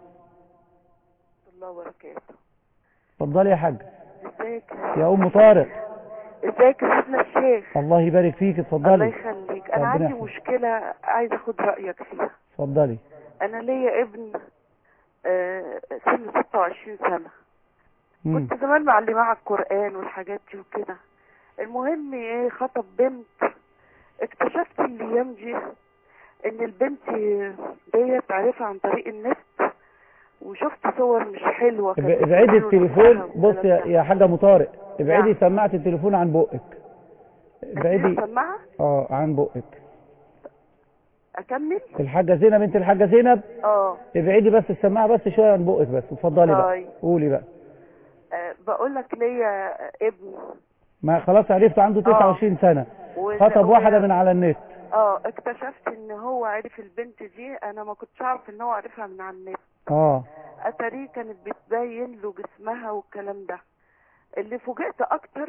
Speaker 7: الله وبركاته
Speaker 3: اتفضلي يا حاج
Speaker 7: ازيك
Speaker 3: يا ام طارق
Speaker 7: ازيك يا سيدنا الشيخ
Speaker 3: الله يبارك فيك
Speaker 7: الله
Speaker 3: اتفضلي
Speaker 7: يخليك
Speaker 3: ربنا
Speaker 7: انا عندي
Speaker 3: يحفظك.
Speaker 7: مشكلة عايزة اخد رأيك فيها
Speaker 3: اتفضلي
Speaker 7: انا ليا ابن آه، سن 26 سنة
Speaker 3: مم.
Speaker 7: كنت زمان معلماه على القرآن والحاجات دي وكده المهم ايه خطب بنت اكتشفت الايام دي ان البنت ديت عارفها عن طريق النت وشفت صور مش حلوة
Speaker 3: اب-
Speaker 7: كانت
Speaker 3: ابعدي
Speaker 7: بتصور
Speaker 3: التليفون
Speaker 7: نفسها
Speaker 3: بص يا
Speaker 7: والكلام
Speaker 3: يا حاجه ام طارق ابعدي
Speaker 7: نعم.
Speaker 3: سماعه التليفون عن بقك
Speaker 7: ده.
Speaker 3: ابعدي
Speaker 7: سماعة
Speaker 3: اه عن بقك
Speaker 7: اكمل
Speaker 3: الحاجة زينب بنت الحاجة زينب
Speaker 7: اه
Speaker 3: ابعدي بس السماعة بس شوية عن بقك بس اتفضلي بقى
Speaker 7: طيب.
Speaker 3: قولي بقى
Speaker 7: آه، بقول لك ليا ابن
Speaker 3: ما خلاص عرفت عنده 29 سنة
Speaker 7: وإن
Speaker 3: خطب
Speaker 7: هو-
Speaker 3: واحدة من على النت
Speaker 7: اه اكتشفت ان هو عرف البنت دي انا ما كنتش اعرف ان هو عارفها من على النت
Speaker 3: اه
Speaker 7: اتاريه كانت بتبين له جسمها والكلام ده اللي فوجئت اكتر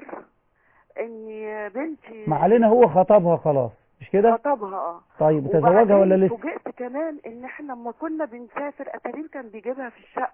Speaker 7: ان بنتي
Speaker 3: ما علينا هو خطبها خلاص مش كده
Speaker 7: خطبها اه
Speaker 3: طيب تزوجها ولا
Speaker 7: وبعدين
Speaker 3: لسه
Speaker 7: فوجئت كمان ان احنا لما كنا بنسافر اتاريه كان بيجيبها في الشقه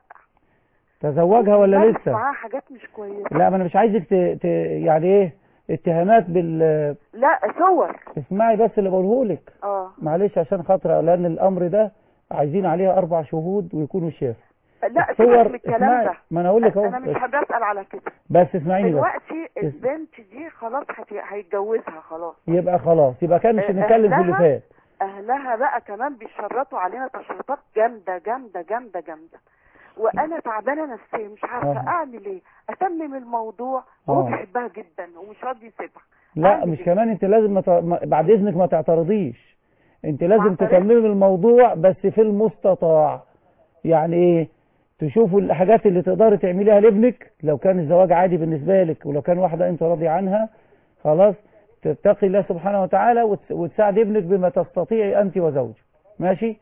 Speaker 3: تزوجها ولا
Speaker 7: بيمارس
Speaker 3: لسه
Speaker 7: معاها حاجات مش كويسه
Speaker 3: لا ما انا مش عايزك ت... ت... يعني ايه اتهامات بال
Speaker 7: لا صور
Speaker 3: اسمعي بس اللي بقوله لك
Speaker 7: اه
Speaker 3: معلش عشان خاطر لان الامر ده عايزين عليها اربع شهود ويكونوا شاف
Speaker 7: لا سيبك
Speaker 3: صور
Speaker 7: من الكلام
Speaker 3: اسمعي
Speaker 7: ده
Speaker 3: ما انا اقول لك
Speaker 7: انا
Speaker 3: اهو
Speaker 7: مش
Speaker 3: بس,
Speaker 7: حابه اسال على كده
Speaker 3: بس اسمعيني بس
Speaker 7: دلوقتي البنت دي خلاص هت- هيتجوزها خلاص
Speaker 3: يبقى خلاص يبقى كان مش
Speaker 7: أه،
Speaker 3: نتكلم في اللي
Speaker 7: أهلها-
Speaker 3: فات
Speaker 7: اهلها بقى كمان بيشرطوا علينا تشريطات جامده جامده جامده جامده وانا تعبانه نفسيا مش عارفه
Speaker 3: آه.
Speaker 7: اعمل ايه اتمم الموضوع
Speaker 3: آه.
Speaker 7: وهو بيحبها جدا ومش راضي يسيبها
Speaker 3: لا
Speaker 7: أعمل
Speaker 3: مش
Speaker 7: إيه؟
Speaker 3: كمان انت لازم مت... ما- بعد اذنك ما تعترضيش انت لازم
Speaker 7: اعترض؟
Speaker 3: تكملي الموضوع بس في المستطاع يعني ايه تشوفوا الحاجات اللي تقدري تعمليها لابنك لو كان الزواج عادي بالنسبة لك ولو كان واحدة انت راضي عنها خلاص تتقي الله سبحانه وتعالى وتس... وتساعد ابنك بما تستطيعي انت وزوجك ماشي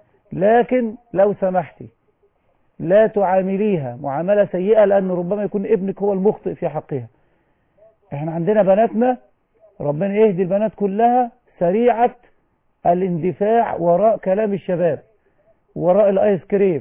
Speaker 3: لكن لو سمحتي لا تعامليها معاملة سيئة لأن ربما يكون ابنك هو المخطئ في حقها احنا عندنا بناتنا ربنا يهدي البنات كلها سريعة الاندفاع وراء كلام الشباب وراء الايس كريم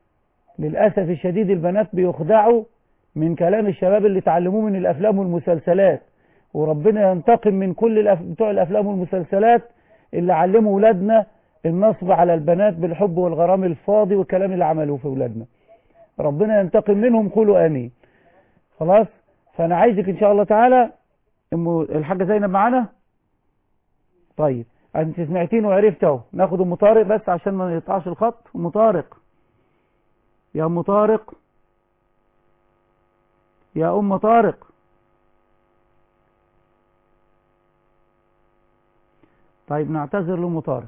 Speaker 3: للأسف الشديد البنات بيخدعوا من كلام الشباب اللي تعلموه من الأفلام والمسلسلات وربنا ينتقم من كل الأف... بتوع الأفلام والمسلسلات اللي علموا ولادنا النصب على البنات بالحب والغرام الفاضي والكلام اللي عملوه في ولادنا ربنا ينتقم منهم قولوا آمين خلاص فأنا عايزك إن شاء الله تعالى أم الحاجة زينب معانا طيب أنت سمعتين وعرفت أهو ناخد أم طارق بس عشان ما يقطعش الخط أم طارق يا أم طارق يا أم طارق طيب نعتذر لأم طارق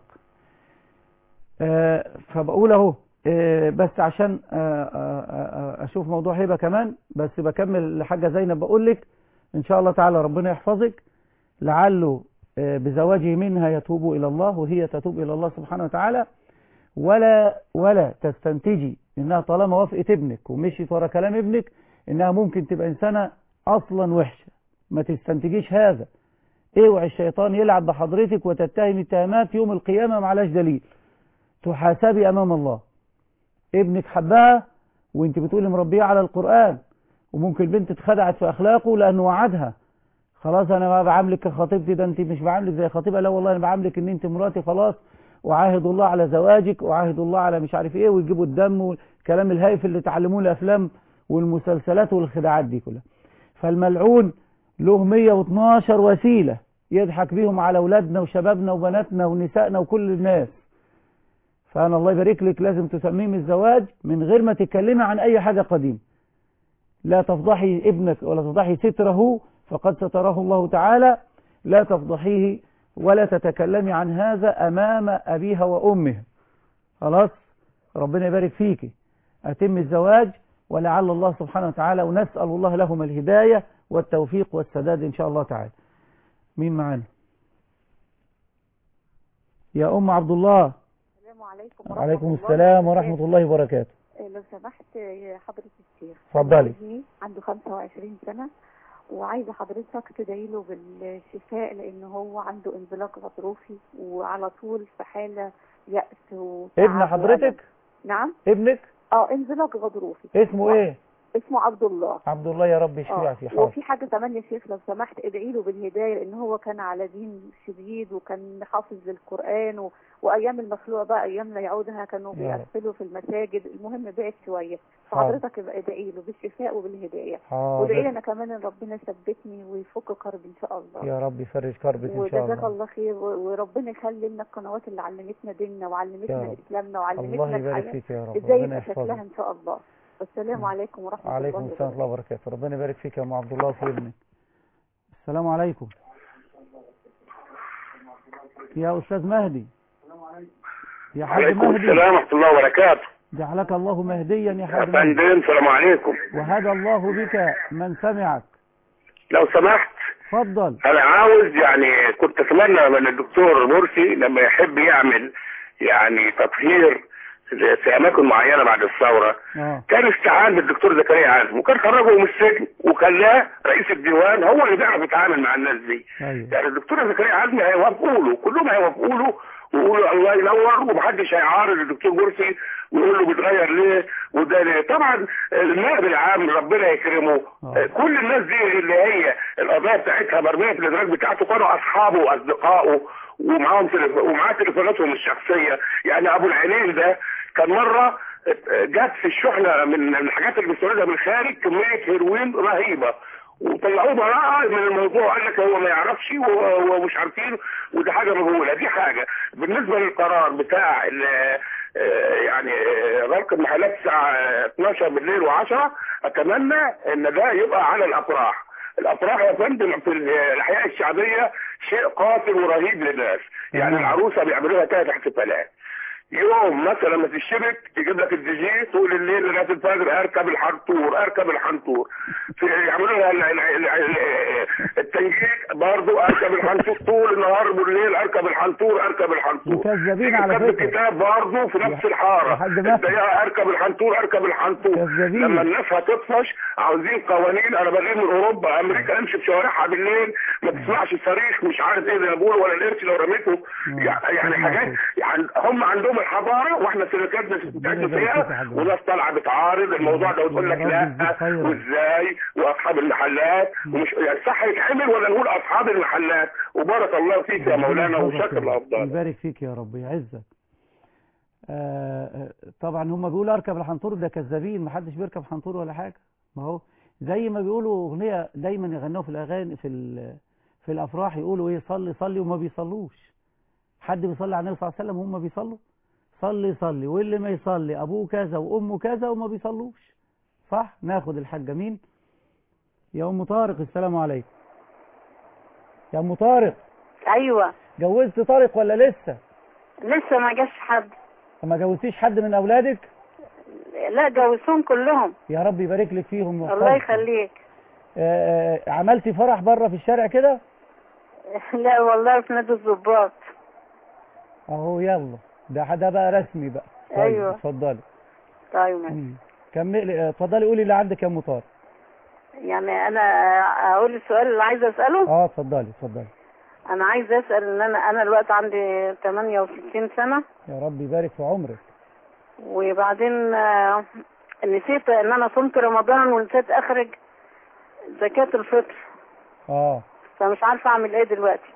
Speaker 3: آه فبقول اهو آه بس عشان آه آه اشوف موضوع هبه كمان بس بكمل لحاجه زينب بقول لك ان شاء الله تعالى ربنا يحفظك لعله بزواجه منها يتوب الى الله وهي تتوب الى الله سبحانه وتعالى ولا ولا تستنتجي انها طالما وافقت ابنك ومشيت ورا كلام ابنك انها ممكن تبقى انسانه اصلا وحشه ما تستنتجيش هذا اوعي الشيطان يلعب بحضرتك وتتهم اتهامات يوم القيامه معلاش دليل تحاسبي امام الله ابنك حبها وانت بتقولي مربيه على القرآن وممكن البنت اتخدعت في اخلاقه لانه وعدها خلاص انا ما بعاملك كخطيبتي ده انت مش بعاملك زي خطيبه لا والله انا بعاملك ان انت مراتي خلاص وعاهد الله على زواجك وعاهد الله على مش عارف ايه ويجيبوا الدم والكلام الهايف اللي تعلموه الافلام والمسلسلات والخداعات دي كلها فالملعون له 112 وسيله يضحك بيهم على اولادنا وشبابنا وبناتنا ونسائنا وكل الناس فأنا الله يبارك لك لازم تسميم الزواج من غير ما تتكلمي عن أي حاجة قديمة لا تفضحي ابنك ولا تفضحي ستره فقد ستره الله تعالى لا تفضحيه ولا تتكلمي عن هذا أمام أبيها وأمها خلاص ربنا يبارك فيك أتم الزواج ولعل الله سبحانه وتعالى ونسأل الله لهم الهداية والتوفيق والسداد إن شاء الله تعالى مين معانا يا أم عبد الله
Speaker 8: السلام عليكم ورحمة
Speaker 3: وعليكم
Speaker 8: الله
Speaker 3: السلام ورحمة الله وبركاته
Speaker 8: آه، لو سمحت يا حضرة الشيخ
Speaker 3: اتفضلي.
Speaker 8: أنا ابني عنده 25 سنة وعايزة حضرتك تدعي له بالشفاء لأن هو عنده انزلاق غضروفي وعلى طول في حالة يأس وتعب
Speaker 3: ابن حضرتك
Speaker 8: وألم. نعم
Speaker 3: ابنك
Speaker 8: اه انزلاق غضروفي
Speaker 3: اسمه ايه
Speaker 8: اسمه عبد الله
Speaker 3: عبد الله يا رب يشفيه
Speaker 8: اه
Speaker 3: في حاضر
Speaker 8: وفي حاجة كمان يا شيخ لو سمحت ادعي له بالهداية لأن هو كان على دين شديد وكان حافظ للقرآن و... وأيام المخلوع بقى أيام لا يعودها كانوا
Speaker 3: يا رب.
Speaker 8: بيقفلوا في المساجد المهم بعد شوية
Speaker 3: حاضر.
Speaker 8: فحضرتك يبقى ادعي له بالشفاء وبالهداية وادعي لي
Speaker 3: حاضر
Speaker 8: أنا كمان إن ربنا يثبتني ويفك كربي إن شاء الله
Speaker 3: يا رب يفرج كربك ان شاء
Speaker 8: وجزاك
Speaker 3: الله
Speaker 8: الله خير و- وربنا يخلي لنا القنوات اللي علمتنا ديننا
Speaker 3: يا
Speaker 8: وعلمتنا
Speaker 3: رب.
Speaker 8: اسلامنا
Speaker 3: الله
Speaker 8: وعلمتنا
Speaker 3: يبارك
Speaker 8: الحياه
Speaker 3: فيك يا رب
Speaker 8: ازاي
Speaker 3: ربنا
Speaker 8: يبقى شكلها
Speaker 3: يحفظك
Speaker 8: ان شاء الله والسلام عليكم ورحمه
Speaker 3: وعليكم
Speaker 8: الله
Speaker 3: السلام ورحمة الله وبركاته ربنا يبارك فيك يا ام عبد الله في ابنك السلام عليكم يا استاذ مهدي يا حاج
Speaker 9: عليكم
Speaker 3: مهدي
Speaker 9: السلام ورحمة الله وبركاته
Speaker 3: جعلك الله مهديا يا
Speaker 9: يا
Speaker 3: حاج مهدي
Speaker 9: فندم السلام عليكم
Speaker 3: وهدى الله بك من سمعك
Speaker 9: لو سمحت
Speaker 3: اتفضل
Speaker 9: انا عاوز يعني كنت اتمنى من الدكتور مرسي لما يحب يعمل يعني تطهير في اماكن معينه بعد الثوره
Speaker 3: اه
Speaker 9: كان استعان بالدكتور زكريا عازم وكان خرجه من السجن وخلاه رئيس الديوان هو اللي بيعرف يتعامل مع الناس دي
Speaker 3: ايوه
Speaker 9: يعني الدكتور زكريا عزمي هيوافقوا له كلهم هيوافقوا له ويقولوا الله ينور ومحدش هيعارض الدكتور مرسي ويقول له بيتغير ليه وده ليه طبعا النائب العام ربنا يكرمه
Speaker 3: آه.
Speaker 9: كل الناس دي اللي هي القضايا بتاعتها مرميه في الادراك بتاعته كانوا اصحابه واصدقائه ومعاهم تليف... ومعاه تليفوناتهم الشخصيه يعني ابو العينين ده كان مره جت في الشحنه من الحاجات اللي بيستوردها من الخارج كميه هيروين رهيبه وطلعوه براءة من الموضوع قال لك هو ما يعرفش و- ومش عارفين وده حاجة مهولة دي حاجة بالنسبة للقرار بتاع ال- آه، يعني آه، غلق المحلات الساعة 12 بالليل و10 أتمنى إن ده يبقى على الأفراح الأفراح يا فندم في الأحياء الشعبية شيء قاتل ورهيب للناس يعني
Speaker 3: تمام.
Speaker 9: العروسة بيعملوها ثلاث احتفالات يوم مثلا ما تشبك يجيب لك الدي جي طول الليل لغايه الفجر اركب الحنطور اركب الحنطور في يعملوا لها ال- ال- ال- ال- التنجيد برضه اركب الحنطور طول النهار بالليل اركب الحنطور اركب الحنطور
Speaker 3: مكذبين
Speaker 9: تيجي
Speaker 3: على
Speaker 9: كتب
Speaker 3: فكرة.
Speaker 9: الكتاب برضه في نفس
Speaker 3: يا-
Speaker 9: الحاره
Speaker 3: يا حاج مهدي.
Speaker 9: الضيقه اركب الحنطور اركب الحنطور
Speaker 3: كذابين.
Speaker 9: لما الناس هتطفش عاوزين قوانين انا بغير من اوروبا امريكا امشي في شوارعها بالليل ما تسمعش صريخ مش عارف ايه زي ما بيقولوا ولا القرش لو رميته يعني يعني حاجات يعني هم عندهم الحضاره واحنا سلوكياتنا بتاعتنا فيها وناس طالعه بتعارض الموضوع ده وتقول لك لا وازاي واصحاب المحلات ومش يعني صح يتعمل ولا نقول اصحاب المحلات وبارك الله فيك يا مولانا وشكر الافضل
Speaker 3: يبارك فيك يا رب يعزك آه آه، طبعا هم بيقولوا اركب الحنطور ده كذابين محدش بيركب حنطور ولا حاجه ما هو زي ما بيقولوا اغنيه دايما يغنوها في الاغاني في ال- في الافراح يقولوا ايه صلي صلي وما بيصلوش حد بيصلي على النبي صلى الله عليه وسلم وهم بيصلوا صلي صلي واللي ما يصلي ابوه كذا وامه كذا وما بيصلوش صح ناخد الحاجه مين يا ام طارق السلام عليكم يا ام طارق
Speaker 10: ايوه
Speaker 3: جوزت طارق ولا لسه
Speaker 10: لسه ما جاش حد
Speaker 3: ما جوزتيش حد من اولادك
Speaker 10: لا جوزهم كلهم
Speaker 3: يا رب يبارك لك فيهم
Speaker 10: الله
Speaker 3: ويحفظكم.
Speaker 10: يخليك
Speaker 3: آه، آه، عملتي فرح بره في الشارع كده
Speaker 10: لا والله في نادي الظباط
Speaker 3: اهو يلا ده ده بقى رسمي بقى طيب
Speaker 10: أيوة.
Speaker 3: اتفضلي
Speaker 10: طيب ماشي.
Speaker 3: مم. كملي آه، اتفضلي قولي اللي عندك يا ام طارق
Speaker 10: يعني انا اقول السؤال اللي عايزه اساله
Speaker 3: اه اتفضلي اتفضلي
Speaker 10: انا عايزه اسال ان انا انا الوقت عندي 68 سنه
Speaker 3: يا رب يبارك في عمرك
Speaker 10: وبعدين آه، نسيت ان انا صمت رمضان ونسيت اخرج زكاة الفطر
Speaker 3: اه
Speaker 10: فمش عارفه اعمل ايه دلوقتي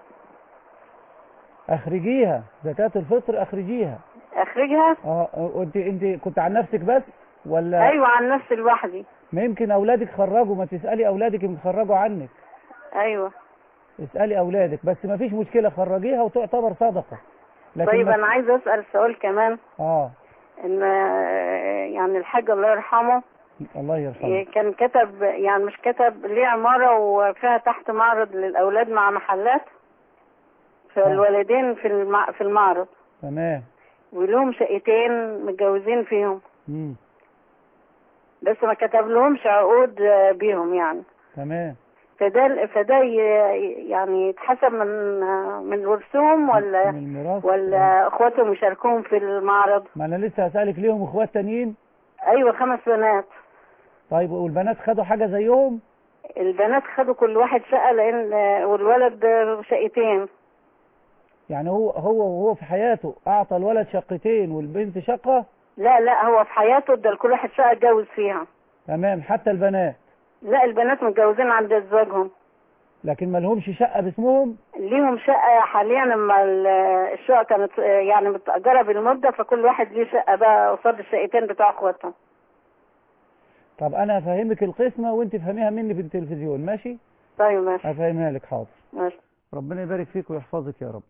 Speaker 3: اخرجيها زكاة الفطر اخرجيها
Speaker 10: اخرجها
Speaker 3: اه وانت انت كنت عن نفسك بس ولا
Speaker 10: ايوه عن نفسي لوحدي
Speaker 3: ما يمكن اولادك خرجوا ما تسالي اولادك يمكن خرجوا عنك
Speaker 10: ايوه
Speaker 3: اسالي اولادك بس ما فيش مشكله خرجيها وتعتبر صدقه لكن
Speaker 10: طيب
Speaker 3: ما-
Speaker 10: انا عايزه اسال سؤال كمان
Speaker 3: اه
Speaker 10: ان آه، يعني الحاج الله يرحمه
Speaker 3: الله يرحمه
Speaker 10: كان كتب يعني مش كتب ليه عمارة وفيها تحت معرض للأولاد مع محلات فالوالدين في المع... في المعرض
Speaker 3: تمام
Speaker 10: ولهم شقتين متجوزين فيهم
Speaker 3: مم.
Speaker 10: بس ما كتب لهمش عقود آه، بيهم يعني
Speaker 3: تمام
Speaker 10: فده فده ي- يعني يتحسب من آه، من ورثهم ولا
Speaker 3: من الميراث
Speaker 10: ولا اخواتهم يشاركوهم في المعرض
Speaker 3: ما انا لسه هسألك ليهم اخوات تانيين
Speaker 10: ايوه خمس بنات
Speaker 3: طيب والبنات خدوا حاجة زيهم
Speaker 10: البنات خدوا كل واحد شقة لان آه، والولد آه، شقتين
Speaker 3: يعني هو هو وهو في حياته اعطى الولد شقتين والبنت شقة
Speaker 10: لا لا هو في حياته ده لكل واحد شقة اتجوز فيها
Speaker 3: تمام حتى البنات
Speaker 10: لا البنات متجوزين عند ازواجهم
Speaker 3: لكن ما لهمش شقة باسمهم
Speaker 10: ليهم شقة حاليا اما ال- الشقة كانت آه، يعني متأجرة بالمدة فكل واحد ليه شقة بقى قصاد الشقتين بتوع اخواتهم
Speaker 3: طب انا افهمك القسمة وانت فهميها مني في التلفزيون ماشي
Speaker 10: طيب ماشي
Speaker 3: افهمها لك حاضر
Speaker 10: ماشي
Speaker 3: ربنا يبارك فيك ويحفظك يا رب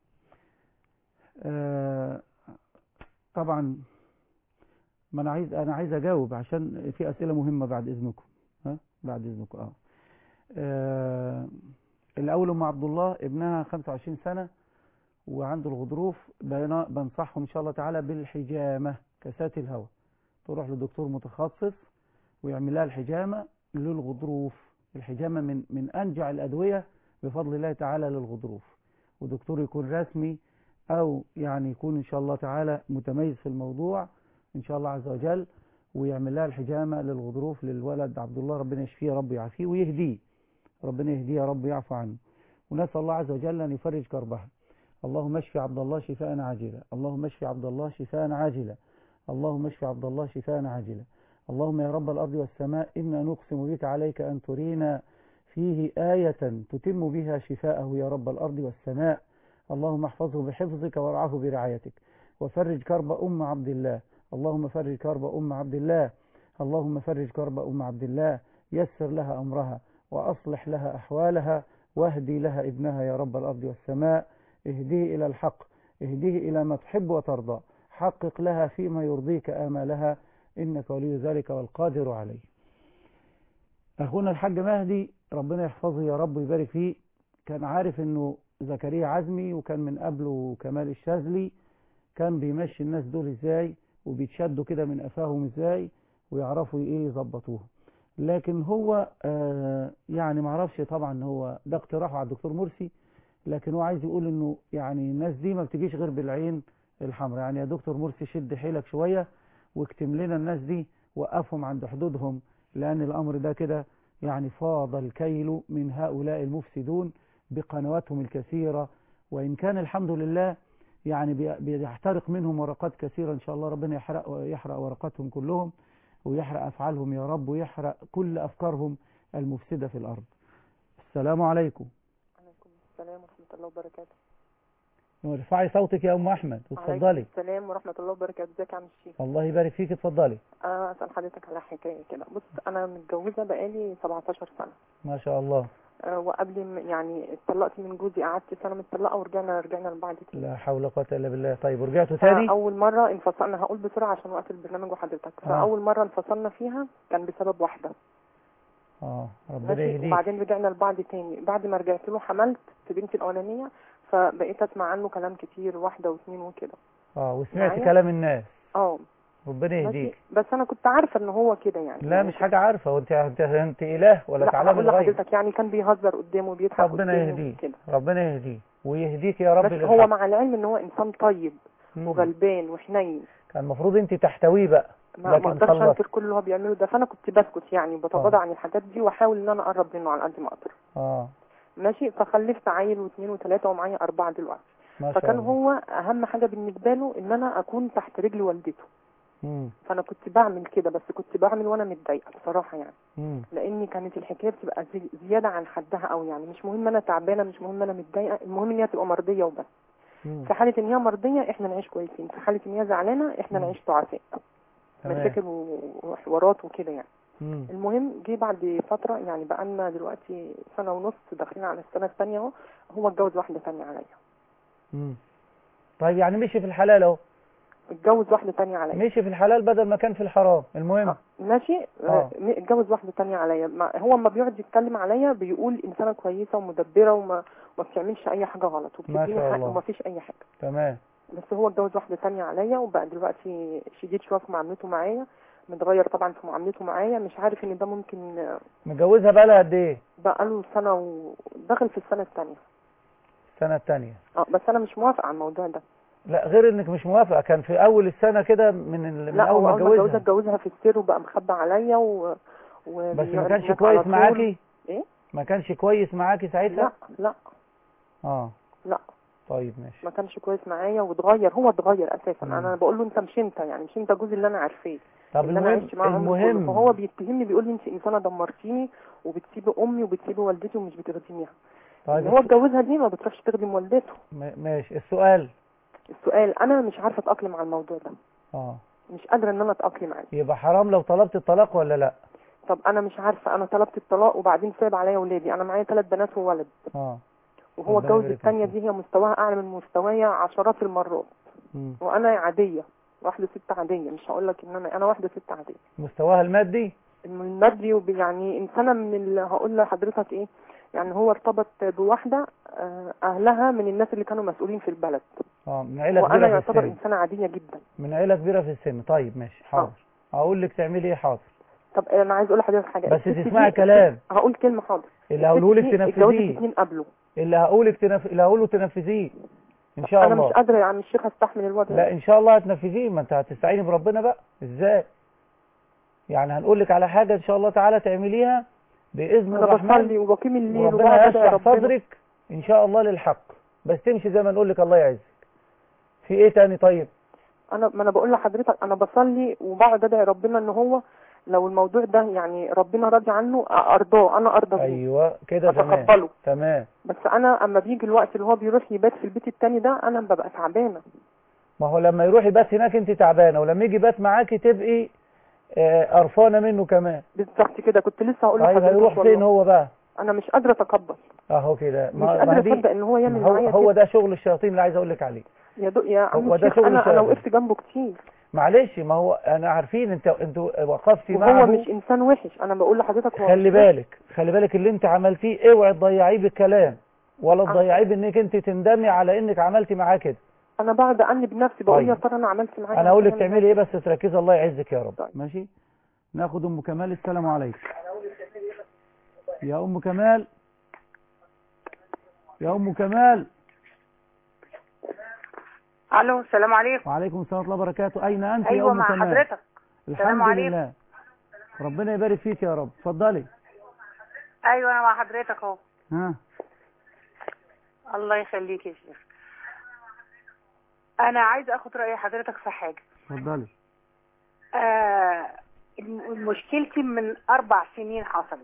Speaker 3: آه طبعا ما انا عايز انا عايز اجاوب عشان في اسئله مهمه بعد اذنكم ها بعد اذنكم اه, آه الاول ام عبد الله ابنها 25 سنه وعنده الغضروف بنا- بنصحهم ان شاء الله تعالى بالحجامه كاسات الهواء تروح لدكتور متخصص ويعمل لها الحجامه للغضروف الحجامه من من انجع الادويه بفضل الله تعالى للغضروف ودكتور يكون رسمي او يعني يكون ان شاء الله تعالى متميز في الموضوع ان شاء الله عز وجل ويعمل لها الحجامه للغضروف للولد عبد الله ربنا يشفيه يا رب يعافيه ويهديه ربنا يهديه يا رب يعفو عنه ونسال الله عز وجل ان يفرج كربها اللهم اشف عبد الله شفاء عاجلا اللهم اشف عبد الله شفاء عاجلا اللهم اشف عبد الله شفاء عاجلا اللهم يا رب الارض والسماء انا نقسم بك عليك ان ترينا فيه آية تتم بها شفاءه يا رب الأرض والسماء اللهم احفظه بحفظك وارعاه برعايتك وفرج كرب أم عبد الله اللهم فرج كرب أم عبد الله اللهم فرج كرب أم عبد الله يسر لها أمرها وأصلح لها أحوالها واهدي لها ابنها يا رب الأرض والسماء اهديه إلى الحق اهديه إلى ما تحب وترضى حقق لها فيما يرضيك آمالها إنك ولي ذلك والقادر عليه أخونا الحاج مهدي ربنا يحفظه يا رب ويبارك فيه كان عارف انه زكريا عزمي وكان من قبله كمال الشاذلي كان بيمشي الناس دول ازاي وبيتشدوا كده من قفاهم ازاي ويعرفوا ايه يظبطوها لكن هو آه يعني معرفش طبعا هو ده اقتراحه على الدكتور مرسي لكن هو عايز يقول انه يعني الناس دي ما بتجيش غير بالعين الحمراء يعني يا دكتور مرسي شد حيلك شوية واكتم لنا الناس دي وقفهم عند حدودهم لان الامر ده كده يعني فاض الكيل من هؤلاء المفسدون بقنواتهم الكثيرة وإن كان الحمد لله يعني بي- بيحترق منهم ورقات كثيرة إن شاء الله ربنا يحرق يحرق ورقاتهم كلهم ويحرق أفعالهم يا رب ويحرق كل أفكارهم المفسدة في الأرض السلام عليكم
Speaker 11: عليكم السلام ورحمة الله وبركاته
Speaker 3: ارفعي صوتك يا أم أحمد
Speaker 11: عليكم
Speaker 3: واتفضلي
Speaker 11: السلام ورحمة الله وبركاته ازيك يا عم الشيخ
Speaker 3: الله يبارك فيك اتفضلي
Speaker 11: أنا أسأل حضرتك على حكاية كده بص أنا متجوزة بقالي 17 سنة
Speaker 3: ما شاء الله
Speaker 11: أه وقبل م- يعني اتطلقت من جوزي قعدت سنة متطلقة ورجعنا رجعنا لبعض تاني
Speaker 3: لا حول ولا قوة إلا بالله طيب ورجعتوا تاني
Speaker 11: أول مرة انفصلنا هقول بسرعة عشان وقت البرنامج وحضرتك
Speaker 3: آه.
Speaker 11: فأول مرة انفصلنا فيها كان بسبب واحدة
Speaker 3: اه ربنا
Speaker 11: ماشي
Speaker 3: يهديك
Speaker 11: وبعدين رجعنا لبعض تاني بعد ما رجعت له حملت في بنتي الأولانية فبقيت أسمع عنه كلام كتير واحدة واثنين وكده
Speaker 3: اه وسمعت
Speaker 11: معايا؟
Speaker 3: كلام الناس
Speaker 11: اه
Speaker 3: ربنا
Speaker 11: ماشي
Speaker 3: يهديك
Speaker 11: بس أنا كنت عارفة إن هو كده يعني
Speaker 3: لا مش حاجة عارفة وانت انت, انت إله ولا
Speaker 11: لا
Speaker 3: تعلم
Speaker 11: هقول
Speaker 3: الغيب
Speaker 11: لحضرتك يعني كان بيهزر قدامه وبيضحك
Speaker 3: ربنا
Speaker 11: قدامه
Speaker 3: يهديه
Speaker 11: وكده
Speaker 3: ربنا يهديه ويهديك يا رب
Speaker 11: بس
Speaker 3: للحق.
Speaker 11: هو مع العلم ان هو انسان طيب
Speaker 3: مم.
Speaker 11: وغلبان وحنين
Speaker 3: كان المفروض انت تحتويه بقى
Speaker 11: ما ما
Speaker 3: لكن
Speaker 11: اقدرش
Speaker 3: خلص
Speaker 11: انكر كل اللي هو بيعمله ده فانا كنت بسكت يعني بتغاضى عن الحاجات دي واحاول ان انا اقرب منه على قد ما اقدر
Speaker 3: اه
Speaker 11: ماشي فخلفت عيل واثنين وثلاثه ومعايا اربعه دلوقتي
Speaker 3: ما شاء
Speaker 11: فكان
Speaker 3: الله
Speaker 11: هو اهم حاجه بالنسبه له ان انا اكون تحت رجل والدته
Speaker 3: مم.
Speaker 11: فانا كنت بعمل كده بس كنت بعمل وانا متضايقه بصراحه يعني
Speaker 3: مم.
Speaker 11: لان كانت الحكايه بتبقى زي- زياده عن حدها قوي يعني مش مهم انا تعبانه مش مهم انا متضايقه المهم ان هي تبقى مرضيه وبس
Speaker 3: مم.
Speaker 11: في حاله ان هي مرضيه احنا نعيش كويسين في حاله ان هي زعلانه احنا
Speaker 3: مم.
Speaker 11: نعيش تعافاء
Speaker 3: تمام.
Speaker 11: مشاكل و- وحوارات وكده يعني
Speaker 3: مم.
Speaker 11: المهم جه بعد فتره يعني بقى لنا دلوقتي سنه ونص داخلين على السنه الثانيه اهو هو اتجوز واحده ثانيه عليا
Speaker 3: مم. طيب يعني مشي في الحلال اهو
Speaker 11: اتجوز واحده ثانيه عليا
Speaker 3: مشي في الحلال بدل ما كان في الحرام المهم
Speaker 11: ماشي
Speaker 3: آه.
Speaker 11: آه، م- اتجوز واحده تانية عليا ما- هو اما بيقعد يتكلم عليا بيقول انسانه كويسه ومدبره وما ما بتعملش اي حاجه غلط
Speaker 3: ما
Speaker 11: وبتديني
Speaker 3: شاء
Speaker 11: حق
Speaker 3: الله.
Speaker 11: وما فيش اي حاجه
Speaker 3: تمام
Speaker 11: بس هو اتجوز واحده تانية عليا وبقى دلوقتي شديد شويه في معاملته معايا متغير طبعا في معاملته معايا مش عارف ان ده ممكن آه،
Speaker 3: متجوزها بقى لها قد ايه
Speaker 11: بقى له سنه ودخل في السنه الثانيه
Speaker 3: السنة الثانية
Speaker 11: اه بس انا مش موافقه على الموضوع ده
Speaker 3: لا غير انك مش موافقة كان في اول السنة كده من, ال... من
Speaker 11: لا
Speaker 3: اول
Speaker 11: هو
Speaker 3: ما
Speaker 11: اول ما اتجوزها
Speaker 3: اتجوزها
Speaker 11: اتجوزها في السر وبقى مخبى عليا و... و...
Speaker 3: بس ما
Speaker 11: بيقعد
Speaker 3: كانش
Speaker 11: هناك
Speaker 3: كويس
Speaker 11: على طول.
Speaker 3: معاكي
Speaker 11: ايه
Speaker 3: ما كانش كويس معاكي ساعتها
Speaker 11: لا لا
Speaker 3: اه
Speaker 11: لا
Speaker 3: طيب ماشي
Speaker 11: ما كانش كويس معايا واتغير هو اتغير اساسا
Speaker 3: مم.
Speaker 11: انا بقول له انت مش انت يعني مش انت جوزي اللي انا عارفاه
Speaker 3: طب
Speaker 11: اللي انا
Speaker 3: المهم
Speaker 11: عشت معاه عمري كله
Speaker 3: المهم
Speaker 11: فهو بيتهمني بيقول لي انت انسانه دمرتيني وبتسيبي امي وبتسيبي والدتي ومش بتخدميها
Speaker 3: طيب
Speaker 11: اللي هو اتجوزها دي ما بتروحش تخدم والدته
Speaker 3: م- ماشي السؤال
Speaker 11: السؤال انا مش عارفه اتاقلم على الموضوع ده
Speaker 3: اه
Speaker 11: مش قادره ان انا اتاقلم عليه
Speaker 3: يبقى حرام لو طلبت الطلاق ولا لا
Speaker 11: طب انا مش عارفه انا طلبت الطلاق وبعدين سايب عليا ولادي انا معايا ثلاث بنات وولد
Speaker 3: اه
Speaker 11: وهو
Speaker 3: ربنا
Speaker 11: اتجوز
Speaker 3: يبارك
Speaker 11: الثانيه
Speaker 3: فيك.
Speaker 11: دي هي مستواها اعلى من مستوايا عشرات المرات
Speaker 3: مم.
Speaker 11: وانا عاديه واحده ست عاديه مش هقول لك ان انا انا واحده ست عاديه
Speaker 3: مستواها المادي
Speaker 11: من المادي وب- يعني انسانه من اللي هقول لحضرتك ايه يعني هو ارتبط بواحده آه، اهلها من الناس اللي كانوا مسؤولين في البلد
Speaker 3: اه من عيله
Speaker 11: وانا
Speaker 3: كبيره في
Speaker 11: يعتبر
Speaker 3: السن
Speaker 11: انسانه عاديه جدا
Speaker 3: من عيله كبيره في السن طيب ماشي حاضر هقول لك تعملي ايه حاضر
Speaker 11: طب انا عايز اقول لحضرتك حاجه
Speaker 3: بس
Speaker 11: الست
Speaker 3: تسمعي
Speaker 11: دي-
Speaker 3: كلام.
Speaker 11: هقول كلمه حاضر
Speaker 3: اللي هقوله لك
Speaker 11: الست دي اتجوزت
Speaker 3: تنفذيه
Speaker 11: اتنين قبله
Speaker 3: اللي هقولك تنف... اللي هقوله تنفذيه ان شاء
Speaker 11: انا
Speaker 3: الله
Speaker 11: مش قادره يا عم الشيخ استحمل الوضع
Speaker 3: لا ان شاء الله هتنفذيه ما انت هتستعيني بربنا بقى ازاي يعني هنقول لك على حاجه ان شاء الله تعالى تعمليها باذن
Speaker 11: انا
Speaker 3: الرحمن
Speaker 11: بصلي وبقيم الليل
Speaker 3: وربنا
Speaker 11: وبقعد ادعي
Speaker 3: يشرح
Speaker 11: ربنا
Speaker 3: صدرك ان شاء الله للحق بس تمشي زي ما نقول لك الله يعزك في ايه تاني طيب
Speaker 11: انا ما انا بقول لحضرتك انا بصلي وبقعد ادعي ربنا ان هو لو الموضوع ده يعني ربنا راضي عنه ارضاه انا ارضى بيه
Speaker 3: ايوه كده تمام
Speaker 11: اتقبله
Speaker 3: تمام
Speaker 11: بس انا اما بيجي الوقت اللي هو بيروح يبات في البيت التاني ده انا ببقى تعبانه
Speaker 3: ما هو لما يروح يبات هناك انت تعبانه ولما يجي يبات معاكي تبقي آه، قرفانه منه كمان
Speaker 11: بالظبط كده كنت لسه هقول
Speaker 3: طيب
Speaker 11: لحضرتك
Speaker 3: هيروح
Speaker 11: والله.
Speaker 3: فين هو بقى
Speaker 11: انا مش قادره اتقبل
Speaker 3: اهو كده
Speaker 11: مش قادره اصدق ان هو يعمل
Speaker 3: هو,
Speaker 11: معايا
Speaker 3: هو
Speaker 11: كده
Speaker 3: ده شغل الشياطين اللي عايز اقول لك عليه
Speaker 11: يا دو يا عم
Speaker 3: هو ده
Speaker 11: الشيخ
Speaker 3: شغل
Speaker 11: انا انا
Speaker 3: الشياطين.
Speaker 11: وقفت جنبه كتير
Speaker 3: معلش ما هو انا عارفين انت انتوا وقفتي
Speaker 11: وهو
Speaker 3: معه
Speaker 11: مش انسان وحش انا بقول لحضرتك هو
Speaker 3: خلي
Speaker 11: مش وحش.
Speaker 3: بالك خلي بالك اللي انت عملتيه اوعي تضيعيه بالكلام ولا
Speaker 11: آه.
Speaker 3: تضيعيه بانك انت تندمي على انك عملتي معاه كده
Speaker 11: انا بقعد انب نفسي بقول
Speaker 3: طيب.
Speaker 11: يا ترى انا عملت معاه
Speaker 3: انا اقول لك
Speaker 11: إيه؟
Speaker 3: تعملي ايه بس تركزي الله يعزك يا رب
Speaker 11: طيب.
Speaker 3: ماشي ناخد ام كمال السلام عليكم يا ام كمال يا ام كمال
Speaker 12: الو السلام عليكم
Speaker 3: وعليكم السلام ورحمه الله وبركاته اين انت يا
Speaker 12: ايوه
Speaker 3: ام
Speaker 12: مع
Speaker 3: كمال
Speaker 12: حضرتك
Speaker 3: الحمد
Speaker 12: السلام عليكم.
Speaker 3: لله ربنا يبارك فيك يا رب اتفضلي
Speaker 12: ايوه انا مع حضرتك اهو
Speaker 3: ها
Speaker 12: الله يخليك يا شيخ انا عايزه اخد راي حضرتك في حاجه
Speaker 3: اتفضلي
Speaker 12: آه الم- مشكلتي من اربع سنين حصلت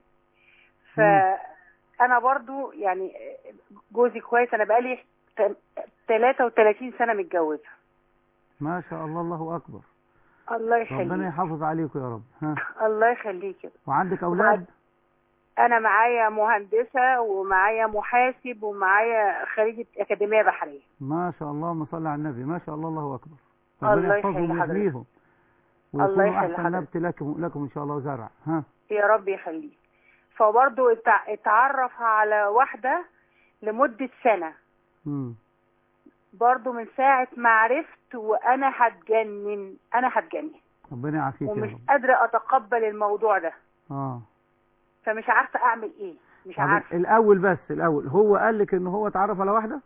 Speaker 12: فانا برضو يعني جوزي كويس انا بقالي ت- 33 سنه متجوزه
Speaker 3: ما شاء الله الله اكبر
Speaker 12: الله
Speaker 3: ربنا
Speaker 12: يخليك
Speaker 3: يحافظ عليكم يا رب ها
Speaker 12: الله يخليك
Speaker 3: وعندك اولاد
Speaker 12: انا معايا مهندسه ومعايا محاسب ومعايا خريجه اكاديميه بحريه
Speaker 3: ما شاء الله اللهم صل على النبي ما شاء الله الله اكبر
Speaker 12: الله
Speaker 3: ربنا
Speaker 12: يخلي
Speaker 3: يحفظهم
Speaker 12: حضرتك.
Speaker 3: ويحميهم
Speaker 12: الله
Speaker 3: ويكونوا
Speaker 12: يخلي
Speaker 3: احسن
Speaker 12: حضرتك.
Speaker 3: نبت لكم لكم ان شاء الله وزرع ها
Speaker 12: يا رب يخليك فبرضه اتع- اتعرف على واحده لمده سنه
Speaker 3: امم
Speaker 12: برضه من ساعه ما عرفت وانا هتجنن انا هتجنن
Speaker 3: ربنا يعافيك يا
Speaker 12: ومش
Speaker 3: رب
Speaker 12: قادره اتقبل الموضوع ده
Speaker 3: اه
Speaker 12: فمش عارفه اعمل ايه مش
Speaker 3: طب
Speaker 12: عارفه
Speaker 3: الاول بس الاول هو قال لك ان هو اتعرف على واحده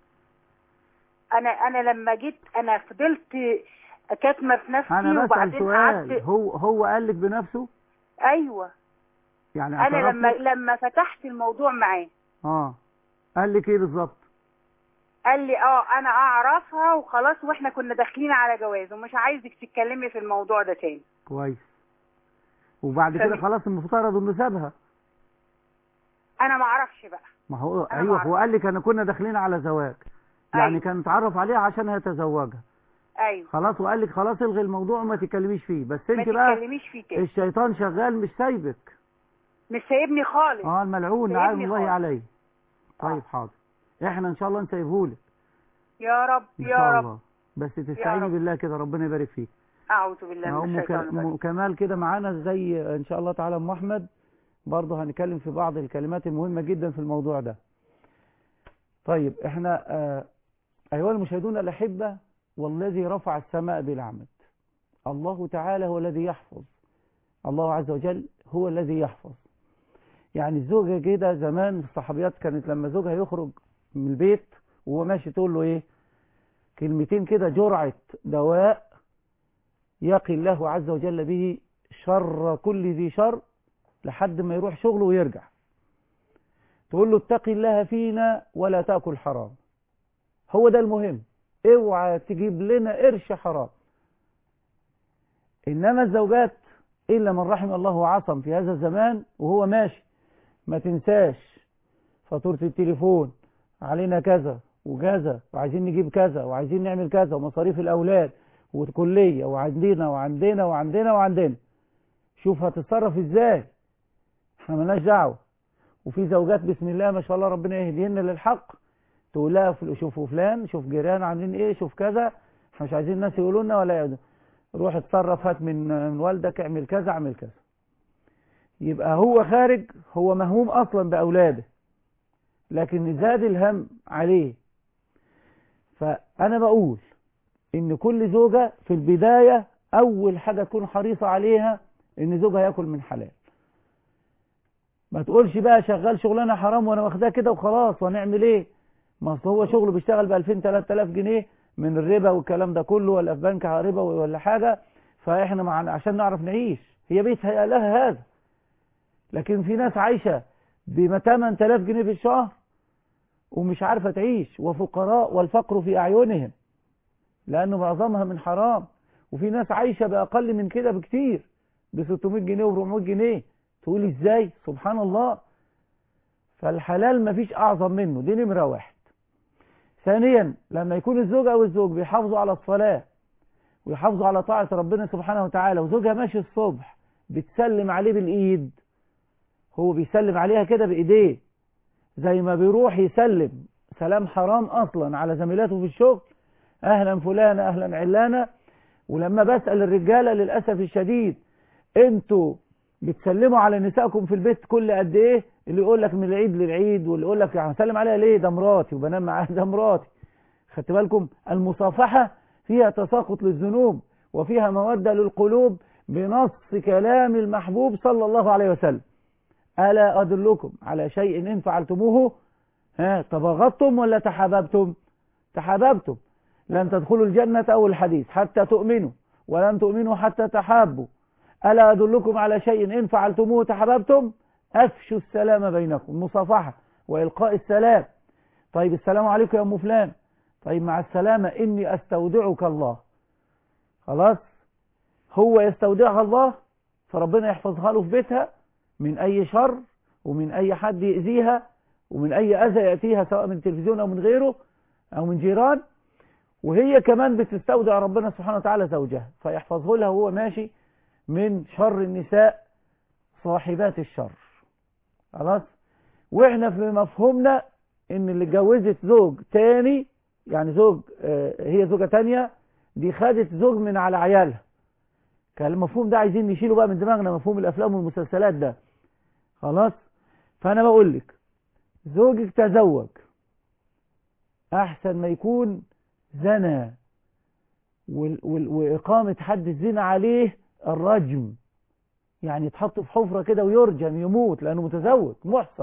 Speaker 12: انا انا لما جيت انا فضلت كاتمه في نفسي
Speaker 3: انا بسال
Speaker 12: وبعدين
Speaker 3: سؤال
Speaker 12: قعدت
Speaker 3: هو هو قال لك بنفسه
Speaker 12: ايوه
Speaker 3: يعني
Speaker 12: انا
Speaker 3: اعترف
Speaker 12: لما
Speaker 3: لك؟
Speaker 12: لما فتحت الموضوع معاه
Speaker 3: اه قال لك ايه بالظبط
Speaker 12: قال لي اه انا اعرفها وخلاص واحنا كنا داخلين على جواز ومش عايزك تتكلمي في الموضوع ده تاني
Speaker 3: كويس وبعد كده
Speaker 12: فمن-
Speaker 3: خلاص المفترض انه سابها
Speaker 12: انا ما اعرفش بقى
Speaker 3: ما هو
Speaker 12: أنا
Speaker 3: ايوه
Speaker 12: معرفش.
Speaker 3: هو قال لك انا كنا داخلين على زواج يعني
Speaker 12: أيوة.
Speaker 3: كان اتعرف عليها عشان هيتزوجها
Speaker 12: ايوه
Speaker 3: خلاص وقال لك خلاص الغي الموضوع وما تتكلميش فيه بس
Speaker 12: ما
Speaker 3: انت بقى
Speaker 12: تتكلميش فيه تاني
Speaker 3: الشيطان شغال مش سايبك
Speaker 12: مش سايبني خالص
Speaker 3: اه الملعون
Speaker 12: سايبني
Speaker 3: لعن الله
Speaker 12: خالص.
Speaker 3: عليه طيب حاضر احنا ان شاء الله نسيبهولك
Speaker 12: يا رب
Speaker 3: ان
Speaker 12: يا
Speaker 3: شاء
Speaker 12: رب
Speaker 3: الله بس تستعيني
Speaker 12: رب.
Speaker 3: بالله كده ربنا يبارك فيك
Speaker 12: اعوذ بالله
Speaker 3: أم
Speaker 12: من
Speaker 3: ك-
Speaker 12: الشيطان
Speaker 3: أم
Speaker 12: الرجيم
Speaker 3: كمال كده معانا زي ان شاء الله تعالى ام احمد برضه هنتكلم في بعض الكلمات المهمة جدا في الموضوع ده طيب احنا آه ايها المشاهدون الاحبة والذي رفع السماء بالعمد الله تعالى هو الذي يحفظ الله عز وجل هو الذي يحفظ يعني الزوجة كده زمان الصحابيات كانت لما زوجها يخرج من البيت وهو ماشي تقول له ايه كلمتين كده جرعة دواء يقي الله عز وجل به شر كل ذي شر لحد ما يروح شغله ويرجع تقول له اتق الله فينا ولا تاكل حرام هو ده المهم اوعى تجيب لنا قرش حرام انما الزوجات الا من رحم الله وعصم في هذا الزمان وهو ماشي ما تنساش فاتوره التليفون علينا كذا وكذا وعايزين نجيب كذا وعايزين نعمل كذا ومصاريف الاولاد والكليه وعندنا وعندنا وعندنا وعندنا شوف هتتصرف ازاي احنا مالناش دعوه وفي زوجات بسم الله ما شاء الله ربنا يهديهن للحق تقول لها فل- شوفوا فلان شوف جيران عاملين ايه شوف كذا احنا مش عايزين الناس يقولوا لنا ولا يقعدوا روح اتصرف هات من من والدك اعمل كذا اعمل كذا يبقى هو خارج هو مهموم اصلا باولاده لكن زاد الهم عليه فانا بقول ان كل زوجة في البداية اول حاجة تكون حريصة عليها ان زوجها ياكل من حلال ما تقولش بقى شغال شغلانة حرام وانا واخدها كده وخلاص وهنعمل ايه ما اصل هو شغله بيشتغل ب 2000 3000 جنيه من الربا والكلام ده كله ولا في بنك ربا ولا حاجة فاحنا معنا عشان نعرف نعيش هي بيتهيأ لها هذا لكن في ناس عايشة ب 8000 جنيه في الشهر ومش عارفة تعيش وفقراء والفقر في أعينهم لأنه معظمها من حرام وفي ناس عايشة بأقل من كده بكتير ب 600 جنيه و 400 جنيه تقول ازاي سبحان الله فالحلال مفيش أعظم منه دي نمرة واحد ثانيا لما يكون الزوج أو الزوج بيحافظوا على الصلاة ويحافظوا على طاعة ربنا سبحانه وتعالى وزوجها ماشي الصبح بتسلم عليه بالإيد هو بيسلم عليها كده بإيديه زي ما بيروح يسلم سلام حرام أصلا على زميلاته في الشغل أهلا فلانة أهلا علانة ولما بسأل الرجالة للأسف الشديد انتوا بتسلموا على نسائكم في البيت كل قد ايه اللي يقول لك من العيد للعيد واللي يقول لك هسلم عليها ليه ده مراتي وبنام معاها ده مراتي خدت بالكم المصافحة فيها تساقط للذنوب وفيها مودة للقلوب بنص كلام المحبوب صلى الله عليه وسلم ألا أدلكم على شيء إن فعلتموه ها تبغضتم ولا تحاببتم تحاببتم لن تدخلوا الجنة أو الحديث حتى تؤمنوا ولن تؤمنوا حتى تحابوا ألا أدلكم على شيء إن فعلتموه تحاببتم أفشوا السلام بينكم مصافحة وإلقاء السلام طيب السلام عليكم يا أم فلان طيب مع السلامة إني أستودعك الله خلاص هو يستودعها الله فربنا يحفظها له في بيتها من أي شر ومن أي حد يأذيها ومن أي أذى يأتيها سواء من التلفزيون أو من غيره أو من جيران وهي كمان بتستودع ربنا سبحانه وتعالى زوجها فيحفظه لها وهو ماشي من شر النساء صاحبات الشر خلاص واحنا في مفهومنا ان اللي اتجوزت زوج تاني يعني زوج آه هي زوجة تانية دي خدت زوج من على عيالها كان المفهوم ده عايزين نشيله بقى من دماغنا مفهوم الافلام والمسلسلات ده خلاص فانا بقول لك زوجك تزوج احسن ما يكون زنى وإقامة حد الزنا عليه الرجم يعني يتحط في حفرة كده ويرجم يموت لأنه متزوج محصن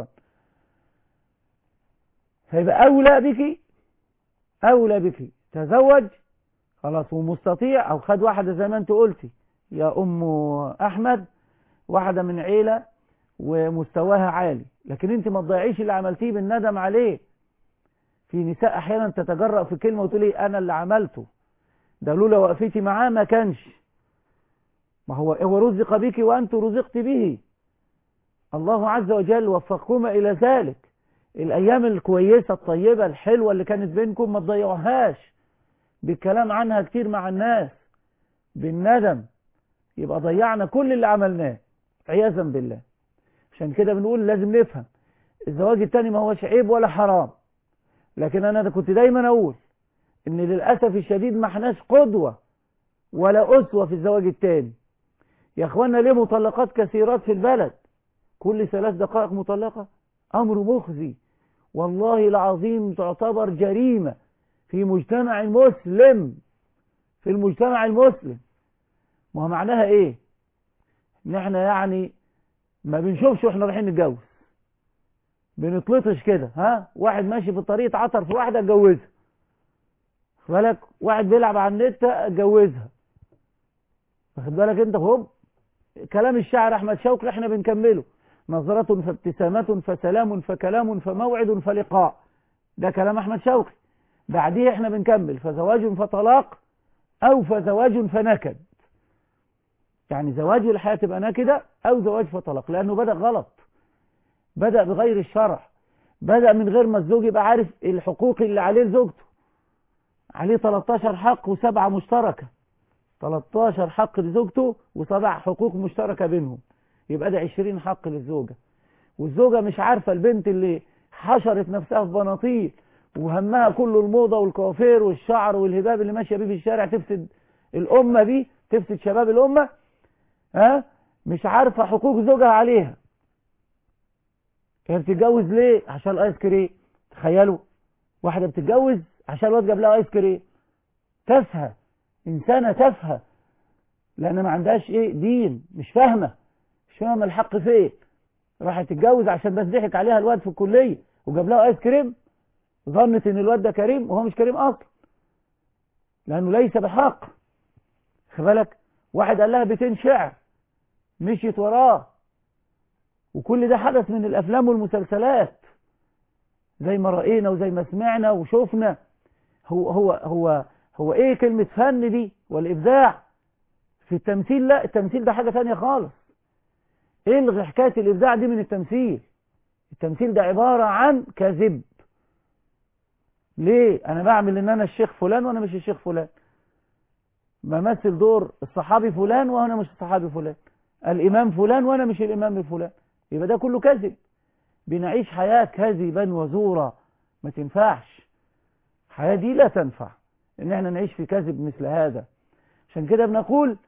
Speaker 3: فيبقى أولى بك أولى بك تزوج خلاص ومستطيع أو خد واحدة زي ما أنت قلتي يا أم أحمد واحدة من عيلة ومستواها عالي لكن أنت ما تضيعيش اللي عملتيه بالندم عليه في نساء أحيانا تتجرأ في كلمة وتقول لي أنا اللي عملته ده لولا وقفتي معاه ما كانش ما هو هو رزق بك وأنت رزقت به الله عز وجل وفقكما إلى ذلك الأيام الكويسة الطيبة الحلوة اللي كانت بينكم ما تضيعوهاش بالكلام عنها كتير مع الناس بالندم يبقى ضيعنا كل اللي عملناه عياذا بالله عشان كده بنقول لازم نفهم الزواج التاني ما هوش عيب ولا حرام لكن أنا كنت دايما أقول إن للأسف الشديد ما احناش قدوة ولا أسوة في الزواج التاني يا أخوانا ليه مطلقات كثيرات في البلد كل ثلاث دقائق مطلقة أمر مخزي والله العظيم تعتبر جريمة في مجتمع مسلم في المجتمع المسلم ما هو معناها ايه ان احنا يعني ما بنشوفش واحنا رايحين نتجوز بنطلطش كده ها واحد ماشي في الطريق اتعطر في واحده اتجوزها بالك واحد بيلعب على النت اتجوزها واخد بالك انت هوب كلام الشاعر احمد شوقي احنا بنكمله نظرة فابتسامة فسلام فكلام فموعد فلقاء ده كلام احمد شوقي بعديه احنا بنكمل فزواج فطلاق او فزواج فنكد يعني زواج الحياة تبقى نكدة او زواج فطلاق لانه بدأ غلط بدأ بغير الشرع بدأ من غير ما الزوج يبقى عارف الحقوق اللي عليه لزوجته عليه 13 حق وسبعة مشتركة 13 حق لزوجته وسبع حقوق مشتركة بينهم يبقى ده 20 حق للزوجة والزوجة مش عارفة البنت اللي حشرت نفسها في بناطيل وهمها كله الموضة والكوافير والشعر والهباب اللي ماشية بيه في الشارع تفسد الأمة دي تفسد شباب الأمة ها مش عارفة حقوق زوجها عليها هي بتتجوز ليه عشان الايس كريم تخيلوا واحدة بتتجوز عشان الواد جاب لها ايس كريم تافهة انسانة تافهة لان ما عندهاش ايه دين مش فاهمة مش فاهمة الحق فين راحت تتجوز عشان بس ضحك عليها الواد في الكلية وجاب لها ايس كريم ظنت ان الواد ده كريم وهو مش كريم اصلا لانه ليس بحق خد بالك واحد قال لها بيتين شعر مشيت وراه وكل ده حدث من الافلام والمسلسلات زي ما رأينا وزي ما سمعنا وشوفنا هو هو هو هو ايه كلمة فن دي والابداع في التمثيل لا التمثيل ده حاجة تانية خالص الغي حكاية الابداع دي من التمثيل التمثيل ده عبارة عن كذب ليه انا بعمل ان انا الشيخ فلان وانا مش الشيخ فلان بمثل دور الصحابي فلان وانا مش الصحابي فلان الامام فلان وانا مش الامام فلان يبقى ده كله كذب بنعيش حياة كذبا وزورا ما تنفعش الحياة دي لا تنفع ان احنا نعيش في كذب مثل هذا عشان كده بنقول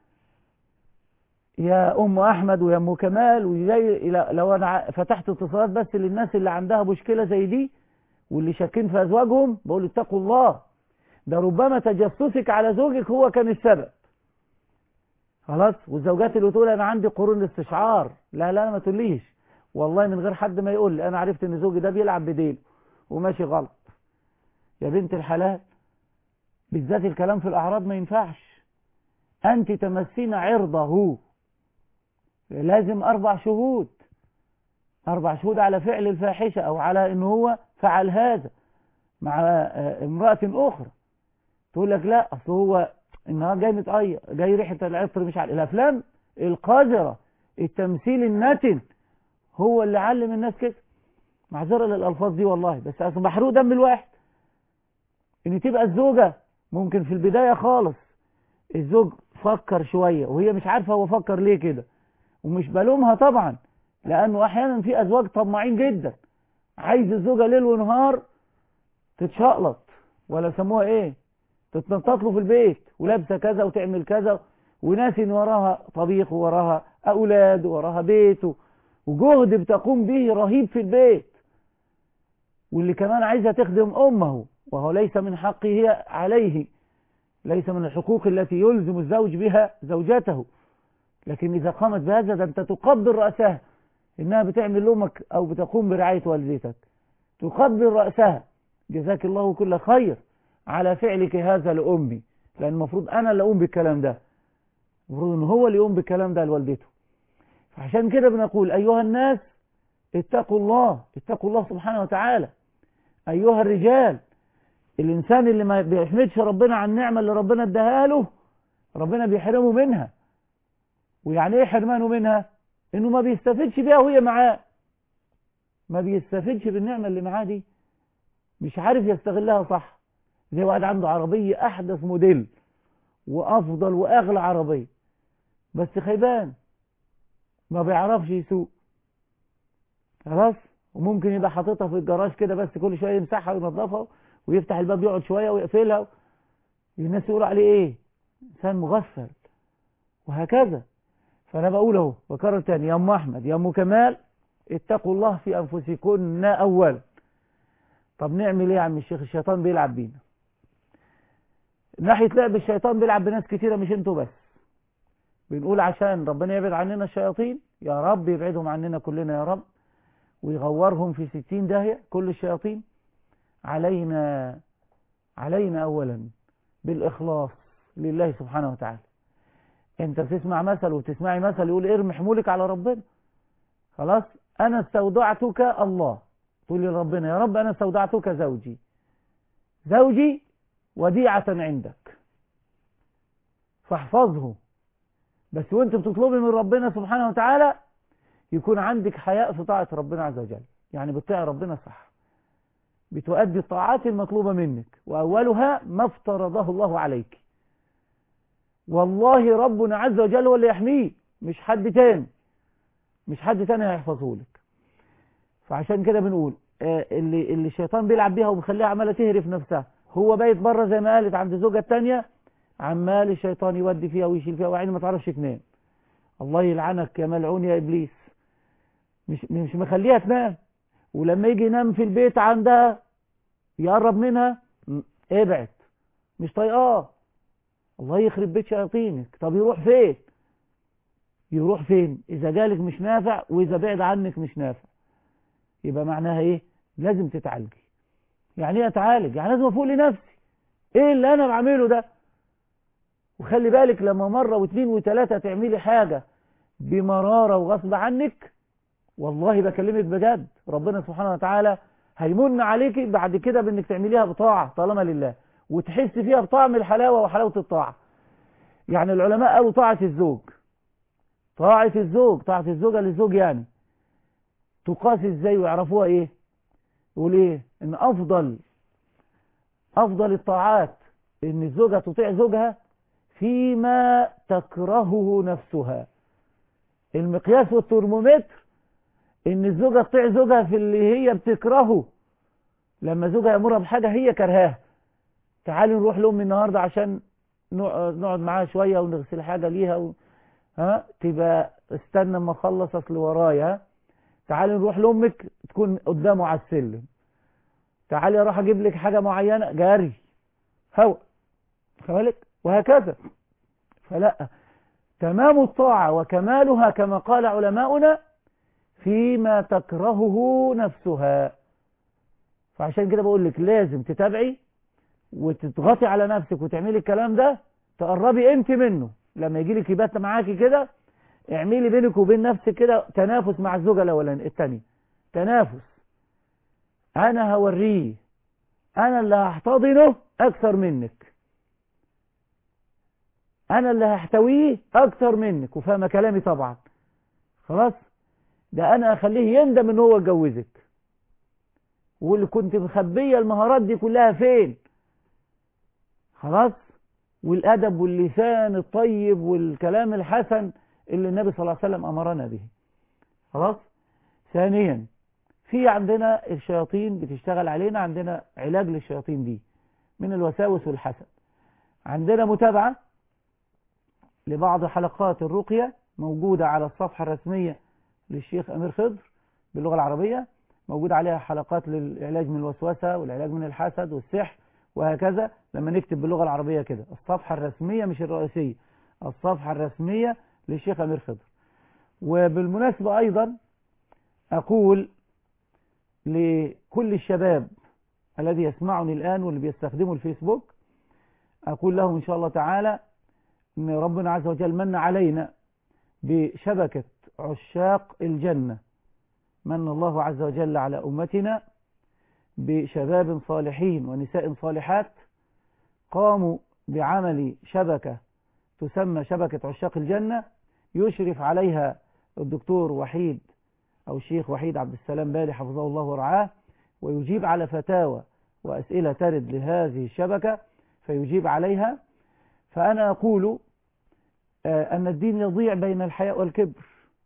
Speaker 3: يا ام احمد ويا ام كمال وزي لو انا فتحت اتصالات بس للناس اللي عندها مشكلة زي دي واللي شاكين في ازواجهم بقول اتقوا الله ده ربما تجسسك على زوجك هو كان السبب خلاص والزوجات اللي تقول انا عندي قرون استشعار لا لا ما تقوليش والله من غير حد ما يقول لي انا عرفت ان زوجي ده بيلعب بديله وماشي غلط يا بنت الحلال بالذات الكلام في الاعراض ما ينفعش انت تمسين عرضه لازم اربع شهود اربع شهود على فعل الفاحشة او على ان هو فعل هذا مع امرأة اخرى تقول لك لا اصل هو النهار جاي متقير جاي ريحة العطر مش عارف الافلام القذرة التمثيل النتن هو اللي علم الناس كده معذرة للألفاظ دي والله بس أصلا محروق دم الواحد إن تبقى الزوجة ممكن في البداية خالص الزوج فكر شوية وهي مش عارفة هو فكر ليه كده ومش بلومها طبعا لأنه أحيانا في أزواج طماعين جدا عايز الزوجة ليل ونهار تتشقلط ولا سموها إيه تتنطط له في البيت ولابسة كذا وتعمل كذا وناسي إن وراها طبيخ ووراها أولاد ووراها بيت وجهد بتقوم به رهيب في البيت واللي كمان عايزة تخدم أمه وهو ليس من حقه عليه ليس من الحقوق التي يلزم الزوج بها زوجته لكن إذا قامت بهذا ده أنت تقبل رأسها إنها بتعمل لأمك أو بتقوم برعاية والدتك تقبل رأسها جزاك الله كل خير على فعلك هذا لأمي لأن المفروض أنا اللي أقوم بالكلام ده المفروض إن هو اللي يقوم بالكلام ده لوالدته فعشان كده بنقول أيها الناس اتقوا الله اتقوا الله سبحانه وتعالى أيها الرجال الإنسان اللي ما بيحمدش ربنا عن النعمة اللي ربنا اداها له ربنا بيحرمه منها ويعني ايه حرمانه منها انه ما بيستفدش بيها وهي معاه ما بيستفدش بالنعمة اللي معاه دي مش عارف يستغلها صح زي واحد عنده عربية احدث موديل وافضل واغلى عربية بس خيبان ما بيعرفش يسوق خلاص وممكن يبقى حاططها في الجراج كده بس كل شويه يمسحها وينظفها ويفتح الباب يقعد شويه ويقفلها الناس يقولوا عليه ايه انسان مغفل وهكذا فانا بقول اهو بكرر تاني يا ام احمد يا ام كمال اتقوا الله في انفسكن اولا طب نعمل ايه يا عم الشيخ الشيطان بيلعب بينا ناحيه لعب الشيطان بيلعب بناس كتيره مش انتوا بس بنقول عشان ربنا يبعد عننا الشياطين يا رب يبعدهم عننا كلنا يا رب ويغورهم في ستين داهية كل الشياطين علينا علينا أولا بالإخلاص لله سبحانه وتعالى انت بتسمع مثل وتسمعي مثل يقول ارمي حمولك على ربنا خلاص انا استودعتك الله تقول لربنا يا رب انا استودعتك زوجي زوجي وديعة عندك فاحفظه بس وانت بتطلبي من ربنا سبحانه وتعالى يكون عندك حياء في طاعة ربنا عز وجل يعني بتطيع ربنا صح بتؤدي الطاعات المطلوبة منك وأولها ما افترضه الله عليك والله ربنا عز وجل هو اللي يحميه مش حد تاني مش حد تاني هيحفظه لك فعشان كده بنقول آه اللي اللي الشيطان بيلعب بيها ومخليها عماله تهرف نفسها هو بايت بره زي ما قالت عند زوجها التانية عمال الشيطان يودي فيها ويشيل فيها وعيني ما تعرفش تنام الله يلعنك يا ملعون يا إبليس مش, مش مخليها تنام ولما يجي ينام في البيت عندها يقرب منها م- ابعد مش طايقاه الله يخرب بيت شياطينك طب يروح فين يروح فين اذا جالك مش نافع واذا بعد عنك مش نافع يبقى معناها ايه لازم تتعالجي يعني ايه اتعالج يعني لازم افوق لنفسي ايه اللي انا بعمله ده وخلي بالك لما مرة واثنين وثلاثة تعملي حاجة بمرارة وغصب عنك والله بكلمك بجد ربنا سبحانه وتعالى هيمن عليك بعد كده بانك تعمليها بطاعة طالما لله وتحس فيها بطعم الحلاوة وحلاوة الطاعة يعني العلماء قالوا طاعة الزوج طاعة الزوج طاعة الزوجة للزوج يعني تقاس ازاي ويعرفوها ايه يقول ايه ان افضل افضل الطاعات ان الزوجة تطيع زوجها فيما تكرهه نفسها المقياس والترمومتر ان الزوجة تطيع زوجها في اللي هي بتكرهه لما زوجها يأمرها بحاجة هي كرهاها تعالي نروح لأمي النهاردة عشان نقعد نقعد معاها شوية ونغسل حاجة ليها و... ها تبقى استنى اما اخلص اصل ورايا ها تعالي نروح لأمك تكون قدامه على السلم تعالي اروح اجيب لك حاجة معينة جاري هوا بالك وهكذا فلا تمام الطاعة وكمالها كما قال علماؤنا فيما تكرهه نفسها فعشان كده بقول لك لازم تتابعي وتضغطي على نفسك وتعملي الكلام ده تقربي انت منه لما يجي لك يبات معاكي كده اعملي بينك وبين نفسك كده تنافس مع الزوجة الاولاني الثاني تنافس انا هوريه انا اللي هحتضنه اكثر منك انا اللي هحتويه اكثر منك وفاهمه كلامي طبعا خلاص ده انا اخليه يندم ان هو اتجوزك واللي كنت مخبيه المهارات دي كلها فين خلاص والادب واللسان الطيب والكلام الحسن اللي النبي صلى الله عليه وسلم امرنا به خلاص ثانيا في عندنا الشياطين بتشتغل علينا عندنا علاج للشياطين دي من الوساوس والحسد عندنا متابعة لبعض حلقات الرقية موجودة على الصفحة الرسمية للشيخ أمير خضر باللغة العربية موجود عليها حلقات للعلاج من الوسوسة والعلاج من الحسد والسحر وهكذا لما نكتب باللغة العربية كده الصفحة الرسمية مش الرئيسية الصفحة الرسمية للشيخ أمير خضر وبالمناسبة أيضا أقول لكل الشباب الذي يسمعني الآن واللي بيستخدموا الفيسبوك أقول لهم إن شاء الله تعالى أن ربنا عز وجل من علينا بشبكة عشاق الجنة من الله عز وجل على أمتنا بشباب صالحين ونساء صالحات قاموا بعمل شبكة تسمى شبكة عشاق الجنة يشرف عليها الدكتور وحيد أو الشيخ وحيد عبد السلام بالي حفظه الله ورعاه ويجيب على فتاوى وأسئلة ترد لهذه الشبكة فيجيب عليها فأنا أقول أن الدين يضيع بين الحياء والكبر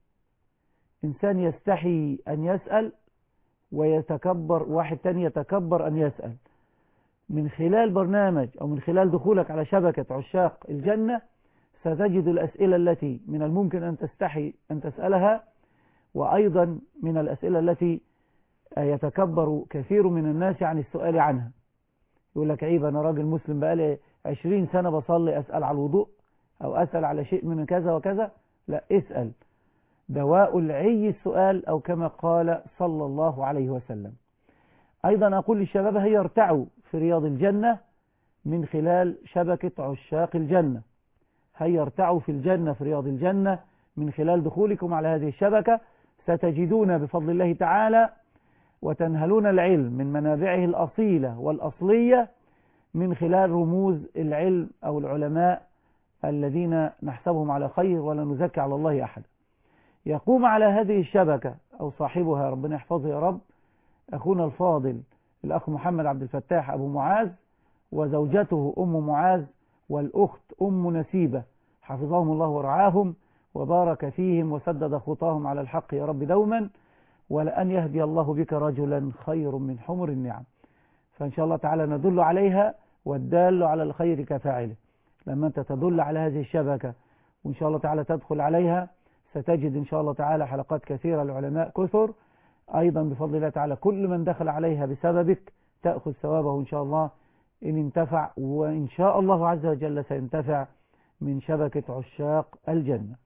Speaker 3: إنسان يستحي أن يسأل ويتكبر واحد تاني يتكبر أن يسأل من خلال برنامج أو من خلال دخولك على شبكة عشاق الجنة ستجد الأسئلة التي من الممكن أن تستحي أن تسألها وأيضا من الأسئلة التي يتكبر كثير من الناس عن السؤال عنها يقول لك عيب أنا راجل مسلم بقالي عشرين سنة بصلي أسأل على الوضوء أو أسأل على شيء من كذا وكذا لا اسأل دواء العي السؤال أو كما قال صلى الله عليه وسلم أيضا أقول للشباب هيا ارتعوا في رياض الجنة من خلال شبكة عشاق الجنة هيا ارتعوا في الجنة في رياض الجنة من خلال دخولكم على هذه الشبكة ستجدون بفضل الله تعالى وتنهلون العلم من منابعه الأصيلة والأصلية من خلال رموز العلم أو العلماء الذين نحسبهم على خير ولا نزكي على الله أحد يقوم على هذه الشبكة أو صاحبها ربنا يحفظه يا رب أخونا الفاضل الأخ محمد عبد الفتاح أبو معاذ وزوجته أم معاذ والأخت أم نسيبة حفظهم الله ورعاهم وبارك فيهم وسدد خطاهم على الحق يا رب دوما ولأن يهدي الله بك رجلا خير من حمر النعم فإن شاء الله تعالى ندل عليها والدال على الخير كفاعله لما أنت تدل على هذه الشبكة وإن شاء الله تعالى تدخل عليها ستجد إن شاء الله تعالى حلقات كثيرة لعلماء كثر أيضا بفضل الله تعالى كل من دخل عليها بسببك تأخذ ثوابه إن شاء الله إن انتفع وإن شاء الله عز وجل سينتفع من شبكة عشاق الجنة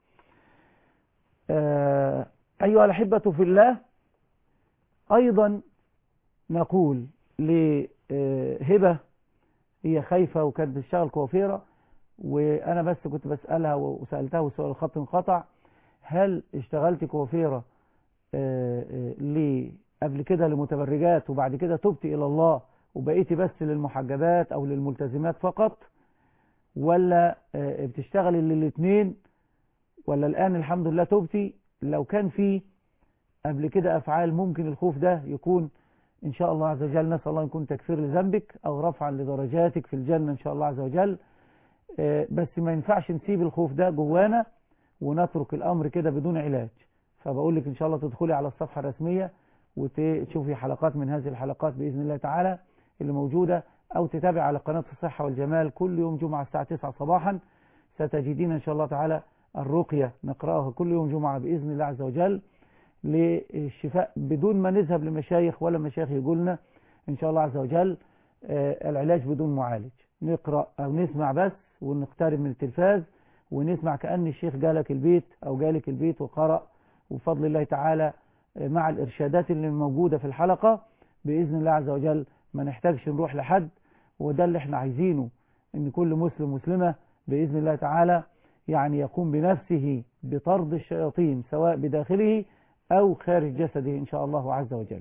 Speaker 3: آه أيها الأحبة في الله أيضا نقول لهبة هي خايفة وكانت بتشتغل كوافيرة وأنا بس كنت بسألها وسألتها والسؤال الخط انقطع هل اشتغلت كوافيرة آه، آه، ليه قبل كده لمتبرجات وبعد كده تبت إلى الله وبقيتي بس للمحجبات أو للملتزمات فقط ولا آه، بتشتغلي للاثنين ولا الآن الحمد لله تبتي لو كان في قبل كده أفعال ممكن الخوف ده يكون إن شاء الله عز وجل نسأل الله يكون تكفير لذنبك أو رفعا لدرجاتك في الجنة إن شاء الله عز وجل آه، بس ما ينفعش نسيب الخوف ده جوانا ونترك الأمر كده بدون علاج فبقول لك إن شاء الله تدخلي على الصفحة الرسمية وتشوفي حلقات من هذه الحلقات بإذن الله تعالى اللي موجودة أو تتابع على قناة الصحة والجمال كل يوم جمعة الساعة 9 صباحا ستجدين إن شاء الله تعالى الرقية نقرأها كل يوم جمعة بإذن الله عز وجل للشفاء بدون ما نذهب لمشايخ ولا مشايخ يقولنا إن شاء الله عز وجل آه، العلاج بدون معالج نقرأ أو نسمع بس ونقترب من التلفاز ونسمع كأن الشيخ جالك البيت أو جالك البيت وقرأ وفضل الله تعالى آه، مع الإرشادات اللي موجودة في الحلقة بإذن الله عز وجل ما نحتاجش نروح لحد وده اللي احنا عايزينه ان كل مسلم مسلمة بإذن الله تعالى يعني يقوم بنفسه بطرد الشياطين سواء بداخله أو خارج جسده إن شاء الله عز وجل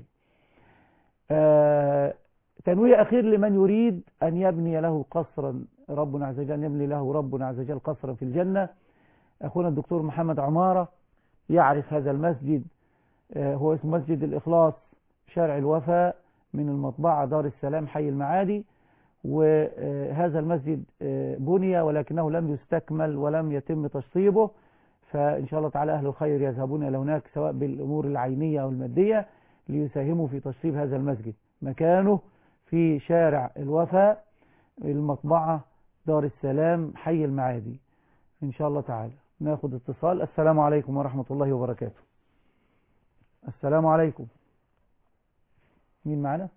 Speaker 3: آه تنويه أخير لمن يريد أن يبني له قصرا ربنا عز وجل يبني له ربنا عز وجل قصرا في الجنة أخونا الدكتور محمد عمارة يعرف هذا المسجد آه هو اسمه مسجد الإخلاص شارع الوفاء من المطبعة دار السلام حي المعادي وهذا المسجد بني ولكنه لم يستكمل ولم يتم تشطيبه فإن شاء الله تعالى أهل الخير يذهبون إلى هناك سواء بالأمور العينية أو المادية ليساهموا في تشطيب هذا المسجد مكانه في شارع الوفاء المطبعة دار السلام حي المعادي إن شاء الله تعالى ناخد اتصال السلام عليكم ورحمة الله وبركاته السلام عليكم مين معنا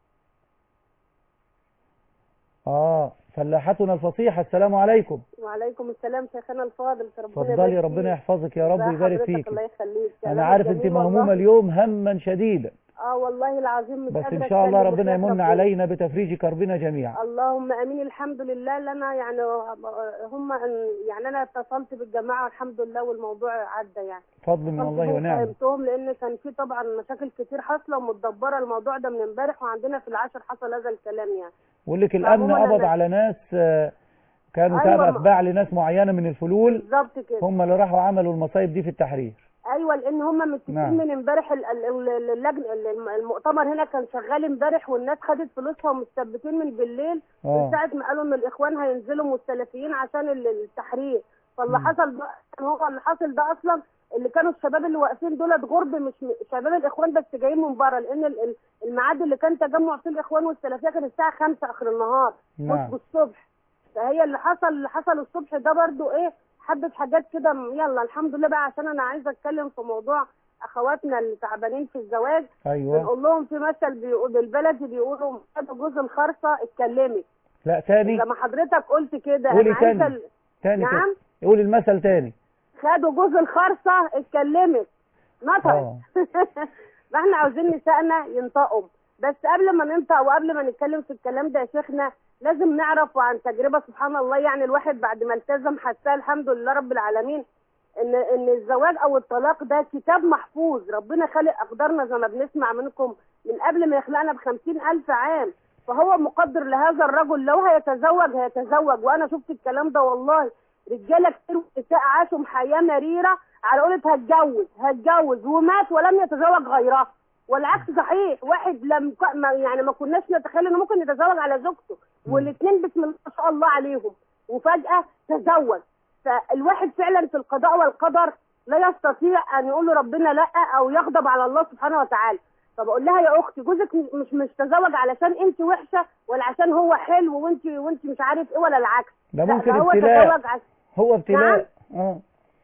Speaker 3: آه فلاحتنا الفصيحة السلام عليكم
Speaker 6: وعليكم السلام شيخنا الفاضل ربنا
Speaker 3: اتفضلي
Speaker 6: يبارك
Speaker 3: ربنا
Speaker 6: فيك.
Speaker 3: يحفظك يا رب
Speaker 6: ازي
Speaker 3: ويبارك
Speaker 6: حضرتك؟
Speaker 3: فيك
Speaker 6: الله يخليك
Speaker 3: أنا
Speaker 6: كلامك
Speaker 3: عارف أنت
Speaker 6: جميل
Speaker 3: مهمومة
Speaker 6: والله.
Speaker 3: اليوم هما شديدا
Speaker 6: اه والله العظيم مش
Speaker 3: بس
Speaker 6: قادرة
Speaker 3: إن شاء الله
Speaker 6: أتكلم
Speaker 3: ربنا
Speaker 6: وحياة
Speaker 3: يمن
Speaker 6: ربنا.
Speaker 3: علينا بتفريج كربنا جميعا
Speaker 6: اللهم امين الحمد لله لنا يعني هم يعني انا اتصلت بالجماعه الحمد لله والموضوع عدى يعني
Speaker 3: فضل من
Speaker 6: اتصلت
Speaker 3: الله
Speaker 6: بهم
Speaker 3: ونعمه
Speaker 6: فهمتهم لان كان في طبعا مشاكل كتير حاصله ومتدبره الموضوع ده من امبارح وعندنا في العشر حصل هذا الكلام يعني
Speaker 3: بقول لك الأمن
Speaker 6: عموماً
Speaker 3: قبض
Speaker 6: أنا-
Speaker 3: على ناس آه، كانوا
Speaker 6: أيوة،
Speaker 3: تابع
Speaker 6: ما-
Speaker 3: أتباع لناس معينة من الفلول
Speaker 6: بالظبط كده
Speaker 3: هم اللي راحوا عملوا المصايب دي في التحرير
Speaker 6: ايوه لان هم متفقين
Speaker 3: نعم.
Speaker 6: من امبارح ال- ال- ال- اللجنه ال- المؤتمر هنا كان شغال امبارح والناس خدت فلوسها ومثبتين من بالليل
Speaker 3: آه.
Speaker 6: من ساعه ما قالوا ان الاخوان هينزلوا والسلفيين عشان ال- التحرير فاللي
Speaker 3: مم.
Speaker 6: حصل ده كان هو اللي حصل ده اصلا اللي كانوا الشباب اللي واقفين دولت غرب مش م- شباب الاخوان بس جايين من بره لان ال- ال- الميعاد اللي كان تجمع فيه الاخوان والسلفيه كان الساعه 5 اخر النهار
Speaker 3: نعم.
Speaker 6: مش بالصبح فهي اللي حصل اللي حصل الصبح ده برضو ايه حبة حاجات كده م- يلا الحمد لله بقى عشان انا عايزه اتكلم في موضوع اخواتنا اللي تعبانين في الزواج
Speaker 3: أيوة
Speaker 6: بنقول لهم في مثل بيقول بالبلدي بيقولوا هذا جوز الخرصه اتكلمت
Speaker 3: لا تاني
Speaker 6: لما حضرتك قلت كده
Speaker 3: قولي
Speaker 6: انا عايزه
Speaker 3: تاني.
Speaker 6: ال-
Speaker 3: تاني
Speaker 6: نعم
Speaker 3: كده قول المثل تاني
Speaker 6: خدوا جوز الخرصه اتكلمت نطق
Speaker 3: آه.
Speaker 6: فاحنا عاوزين نسائنا ينطقوا بس قبل ما ننطق وقبل ما نتكلم في الكلام ده يا شيخنا لازم نعرف وعن تجربه سبحان الله يعني الواحد بعد ما التزم حتى الحمد لله رب العالمين ان ان الزواج او الطلاق ده كتاب محفوظ ربنا خالق اقدارنا زي ما بنسمع منكم من قبل ما يخلقنا بخمسين الف عام فهو مقدر لهذا الرجل لو هيتزوج هيتزوج وانا شفت الكلام ده والله رجاله كتير ونساء عاشوا حياه مريره على قولة هتجوز هتجوز ومات ولم يتزوج غيرها والعكس صحيح واحد لم ك- ما يعني ما كناش نتخيل انه ممكن يتزوج على زوجته والاثنين بسم الله ما شاء الله عليهم وفجاه تزوج فالواحد فعلا في القضاء والقدر لا يستطيع ان يقول له ربنا لا او يغضب على الله سبحانه وتعالى فبقول لها يا اختي جوزك مش مش تزوج علشان انت وحشه ولا عشان هو حلو وانت وانت مش عارف ايه ولا العكس
Speaker 3: ده
Speaker 6: لا،
Speaker 3: ممكن
Speaker 6: هو
Speaker 3: ابتلاء
Speaker 6: تزوج عشان
Speaker 3: هو ابتلاء اه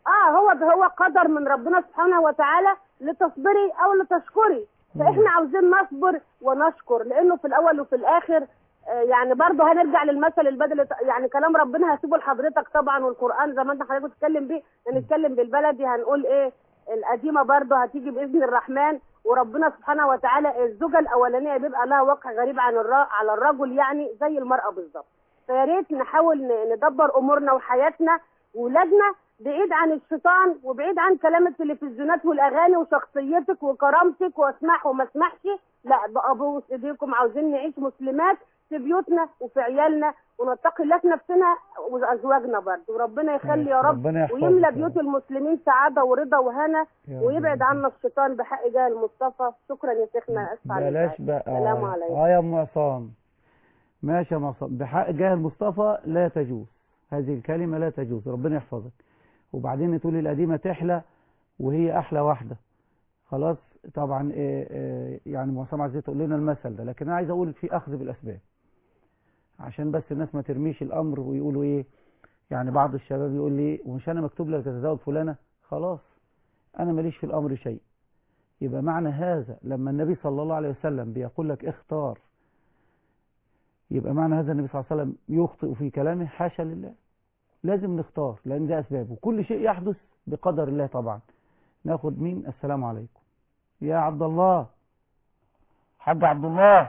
Speaker 6: اه هو هو قدر من ربنا سبحانه وتعالى لتصبري او لتشكري فاحنا عاوزين نصبر ونشكر لانه في الاول وفي الاخر آه، يعني برضه هنرجع للمثل البدل يعني كلام ربنا هسيبه لحضرتك طبعا والقران زي ما انت حضرتك بتتكلم بيه هنتكلم بالبلدي هنقول ايه القديمه برضه هتيجي باذن الرحمن وربنا سبحانه وتعالى الزوجه الاولانيه بيبقى لها واقع غريب عن الر... على الرجل يعني زي المراه بالظبط فيا ريت نحاول ن- ندبر امورنا وحياتنا واولادنا بعيد عن الشيطان وبعيد عن كلام التلفزيونات والاغاني وشخصيتك وكرامتك واسمح وما اسمحش لا بقى بوس ايديكم عاوزين نعيش مسلمات في بيوتنا وفي عيالنا ونتقي الله في نفسنا وازواجنا برضه وربنا يخلي يا رب
Speaker 3: ربنا يحفظك
Speaker 6: ويملى
Speaker 3: يا
Speaker 6: بيوت المسلمين سعاده ورضا وهنا
Speaker 3: يا رب.
Speaker 6: ويبعد عنا الشيطان بحق جاه المصطفى شكرا يا شيخنا اسف على
Speaker 3: بلاش
Speaker 6: الإزعاج.
Speaker 3: بقى
Speaker 6: السلام
Speaker 3: آه.
Speaker 6: عليكم
Speaker 3: اه يا ام عصام ماشي يا ام عصام بحق جاه المصطفى لا تجوز هذه الكلمة لا تجوز ربنا يحفظك وبعدين تقولي القديمة تحلى وهي أحلى واحدة خلاص طبعا آه، آه، يعني ام عصام عايزة تقول لنا المثل ده لكن أنا عايز أقول في أخذ بالأسباب عشان بس الناس ما ترميش الأمر ويقولوا إيه يعني بعض الشباب يقول لي ومش أنا مكتوب لك تتزوج فلانة خلاص أنا ماليش في الأمر شيء يبقى معنى هذا لما النبي صلى الله عليه وسلم بيقول لك اختار يبقى معنى هذا النبي صلى الله عليه وسلم يخطئ في كلامه حاشا لله لازم نختار لأن ده أسباب وكل شيء يحدث بقدر الله طبعا ناخد مين السلام عليكم يا عبد الله حاج عبد الله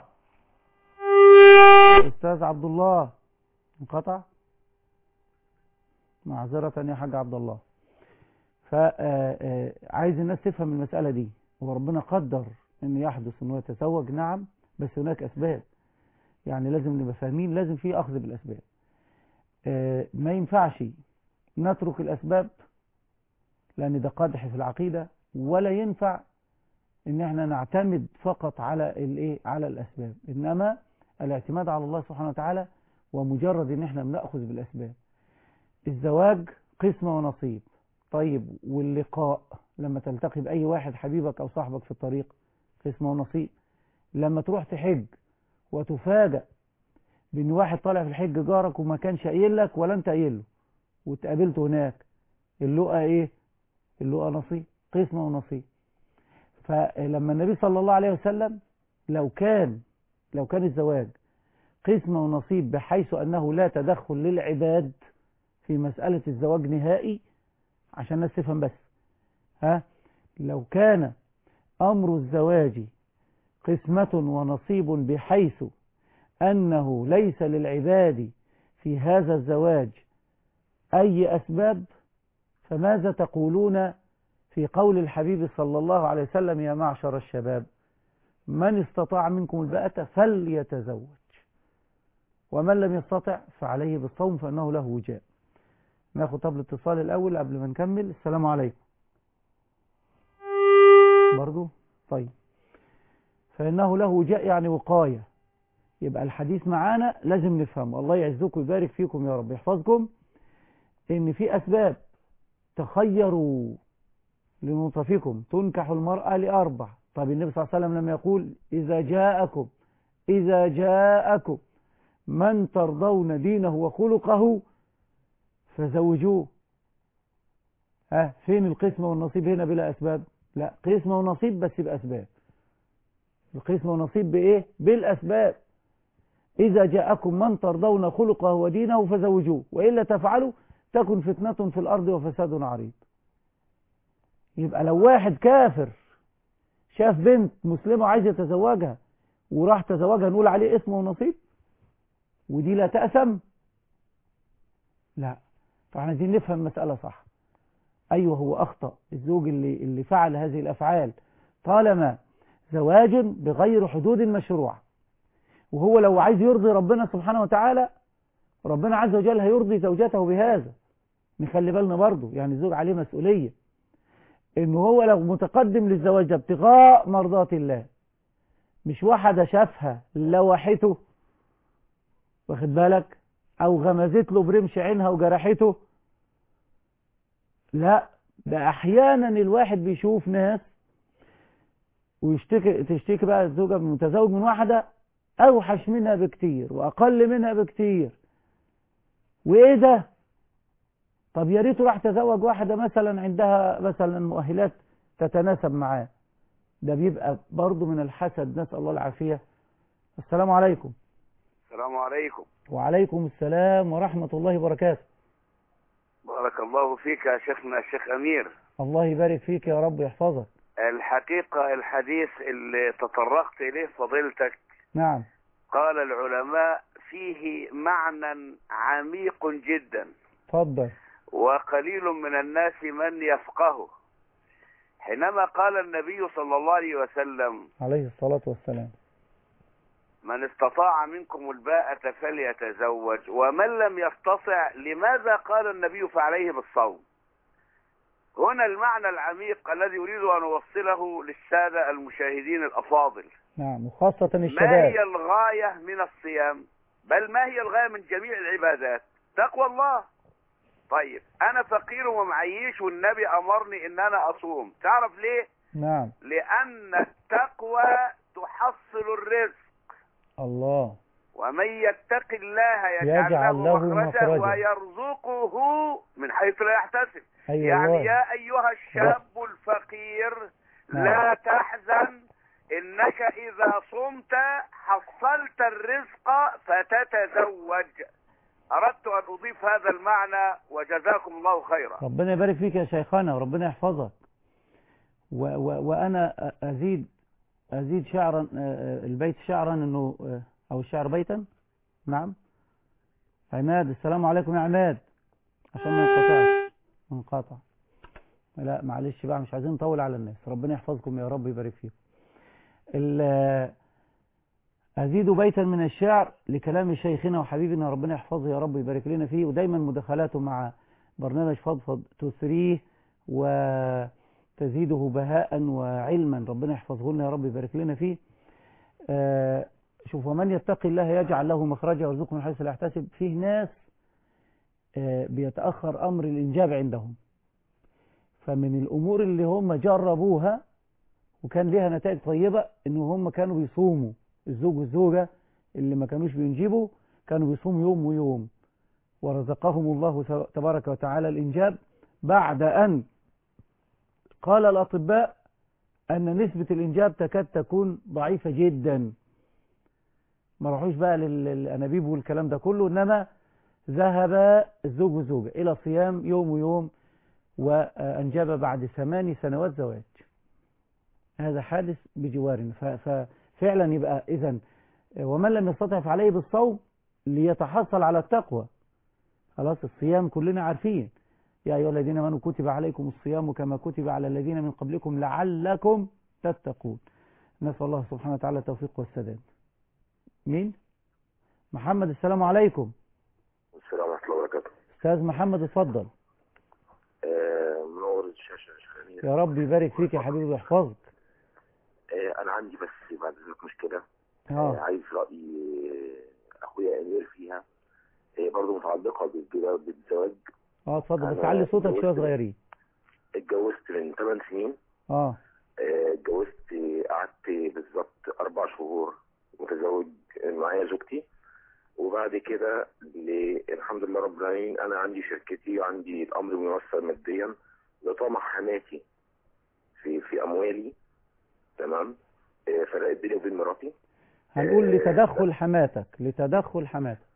Speaker 3: أستاذ عبد الله انقطع معذرة يا حاج عبد الله فعايز الناس تفهم المسألة دي وربنا قدر ان يحدث انه يتزوج نعم بس هناك اسباب يعني لازم نبقى فاهمين لازم في اخذ بالاسباب آه، ما ينفعش نترك الاسباب لان ده قدح في العقيدة ولا ينفع ان احنا نعتمد فقط على الايه على الاسباب انما الاعتماد على الله سبحانه وتعالى ومجرد ان احنا بناخذ بالاسباب الزواج قسمة ونصيب طيب واللقاء لما تلتقي بأي واحد حبيبك أو صاحبك في الطريق قسمة ونصيب لما تروح تحج وتفاجأ بأن واحد طالع في الحج جارك وما كانش قايل لك ولا أنت قايل له واتقابلته هناك اللقاء إيه؟ اللقاء نصيب قسمة ونصيب فلما النبي صلى الله عليه وسلم لو كان لو كان الزواج قسمة ونصيب بحيث أنه لا تدخل للعباد في مسألة الزواج نهائي عشان الناس تفهم بس ها لو كان أمر الزواج قسمة ونصيب بحيث أنه ليس للعباد في هذا الزواج أي أسباب فماذا تقولون في قول الحبيب صلى الله عليه وسلم يا معشر الشباب من استطاع منكم الباءة فليتزوج ومن لم يستطع فعليه بالصوم فإنه له وجاء ناخد طب الاتصال الأول قبل ما نكمل السلام عليكم برضو طيب فإنه له وجاء يعني وقاية يبقى الحديث معانا لازم نفهمه الله يعزكم ويبارك فيكم يا رب يحفظكم إن في أسباب تخيروا لنطفكم تنكح المرأة لأربع طب النبي صلى الله عليه وسلم لم يقول إذا جاءكم إذا جاءكم من ترضون دينه وخلقه فزوجوه ها فين القسمة والنصيب هنا بلا أسباب لا قسمة ونصيب بس بأسباب القسمة والنصيب بإيه بالأسباب إذا جاءكم من ترضون خلقه ودينه فزوجوه وإلا تفعلوا تكن فتنة في الأرض وفساد عريض يبقى لو واحد كافر شاف بنت مسلمة عايز يتزوجها وراح تزوجها نقول عليه اسم ونصيب ودي لا تأثم لا فاحنا عايزين نفهم المسألة صح أيوه هو أخطأ الزوج اللي, اللي فعل هذه الأفعال طالما زواج بغير حدود مشروع وهو لو عايز يرضي ربنا سبحانه وتعالى ربنا عز وجل هيرضي زوجته بهذا نخلي بالنا برضه يعني الزوج عليه مسؤولية انه هو لو متقدم للزواج ده ابتغاء مرضات الله مش واحدة شافها لوحته واخد بالك او غمزت له برمش عينها وجرحته لا ده احيانا الواحد بيشوف ناس ويشتكي تشتكي بقى الزوجة من متزوج من واحدة اوحش منها بكتير واقل منها بكتير وايه ده طب يا ريته راح تزوج واحدة مثلا عندها مثلا مؤهلات تتناسب معاه ده بيبقى برضه من الحسد نسأل الله العافية السلام عليكم
Speaker 13: السلام عليكم
Speaker 3: وعليكم السلام ورحمة الله وبركاته
Speaker 13: بارك الله فيك يا شيخنا الشيخ أمير
Speaker 3: الله يبارك فيك يا رب يحفظك
Speaker 13: الحقيقة الحديث اللي تطرقت إليه فضيلتك
Speaker 3: نعم
Speaker 13: قال العلماء فيه معنى عميق جدا
Speaker 3: اتفضل
Speaker 13: وقليل من الناس من يفقهه حينما قال النبي صلى الله عليه وسلم
Speaker 3: عليه الصلاة والسلام
Speaker 13: من استطاع منكم الباءة فليتزوج ومن لم يستطع لماذا قال النبي فعليه بالصوم هنا المعنى العميق الذي أريد أن أوصله للسادة المشاهدين الأفاضل
Speaker 3: نعم وخاصة
Speaker 13: ما
Speaker 3: الشباب
Speaker 13: هي الغاية من الصيام بل ما هي الغاية من جميع العبادات تقوى الله طيب أنا فقير ومعيش والنبي أمرني إن أنا أصوم تعرف ليه
Speaker 3: نعم
Speaker 13: لأن التقوى تحصل الرزق
Speaker 3: الله
Speaker 13: ومن يتق الله يجعل,
Speaker 3: يجعل
Speaker 13: له
Speaker 3: له
Speaker 13: مخرجا
Speaker 3: مخرجا.
Speaker 13: ويرزقه من حيث لا يحتسب
Speaker 3: أي
Speaker 13: يعني
Speaker 3: والله.
Speaker 13: يا أيها الشاب الفقير لا تحزن إنك إذا صمت حصلت الرزق فتتزوج أردت أن أضيف هذا المعنى وجزاكم الله خيرا
Speaker 3: ربنا يبارك فيك يا شيخنا وربنا يحفظك و و وأنا أزيد أزيد شعرا آه، البيت شعرا أنه آه، أو الشعر بيتا نعم عماد السلام عليكم يا عماد عشان ما ينقطعش منقطع لا معلش بقى مش عايزين نطول على الناس ربنا يحفظكم يا رب يبارك فيكم ال- أزيد بيتا من الشعر لكلام شيخنا وحبيبنا ربنا يحفظه يا رب يبارك لنا فيه ودايما مداخلاته مع برنامج فضفض تثريه وتزيده بهاء وعلما ربنا يحفظه لنا يا رب يبارك لنا فيه آه، شوف ومن يتقي الله يجعل له مخرجا ويرزقه من حيث لا يحتسب فيه ناس آه، بيتأخر أمر الإنجاب عندهم فمن الأمور اللي هم جربوها وكان ليها نتائج طيبة إن هم كانوا بيصوموا الزوج والزوجة اللي ما كانوش بينجبوا كانوا بيصوموا يوم ويوم ورزقهم الله تبارك وتعالى الإنجاب بعد أن قال الأطباء أن نسبة الإنجاب تكاد تكون ضعيفة جدا ما راحوش بقى لل- للأنابيب والكلام ده كله إنما ذهب الزوج والزوجة إلى صيام يوم ويوم وأنجب بعد ثمان سنوات زواج هذا حادث بجوارنا ف- ففعلا يبقى إذا ومن لم يستطع فعليه بالصوم ليتحصل على التقوى خلاص الصيام كلنا عارفين يا أيها الذين آمنوا كتب عليكم الصيام كما كتب على الذين من قبلكم لعلكم تتقون نسأل الله سبحانه وتعالى التوفيق والسداد مين؟ محمد السلام عليكم
Speaker 14: السلام ورحمة الله وبركاته
Speaker 3: أستاذ محمد اتفضل
Speaker 14: آه، منور الشاشة يا شيخ أمير
Speaker 3: يا رب يبارك فيك يا حبيبي ويحفظك
Speaker 14: آه، أنا عندي بس بعد إذنك مشكلة
Speaker 3: اه
Speaker 14: آه، عايز رأي آه، أخويا أمير فيها هي برضه متعلقة بالجواز- بالزواج
Speaker 3: اه اتفضل بس
Speaker 14: أنا
Speaker 3: علي صوتك شويه
Speaker 14: اتجوزت-
Speaker 3: صغيرين
Speaker 14: اتجوزت من 8 سنين
Speaker 3: اه
Speaker 14: آه، اتجوزت قعدت بالظبط أربع شهور متزوج معايا زوجتي وبعد كده ل- الحمد لله رب العالمين أنا عندي شركتي وعندي الأمر ميسر ماديا لطمع حماتي في في أموالي تمام آه، فرقت بيني وبين مراتي
Speaker 3: هنقول لتدخل حماتك لتدخل حماتك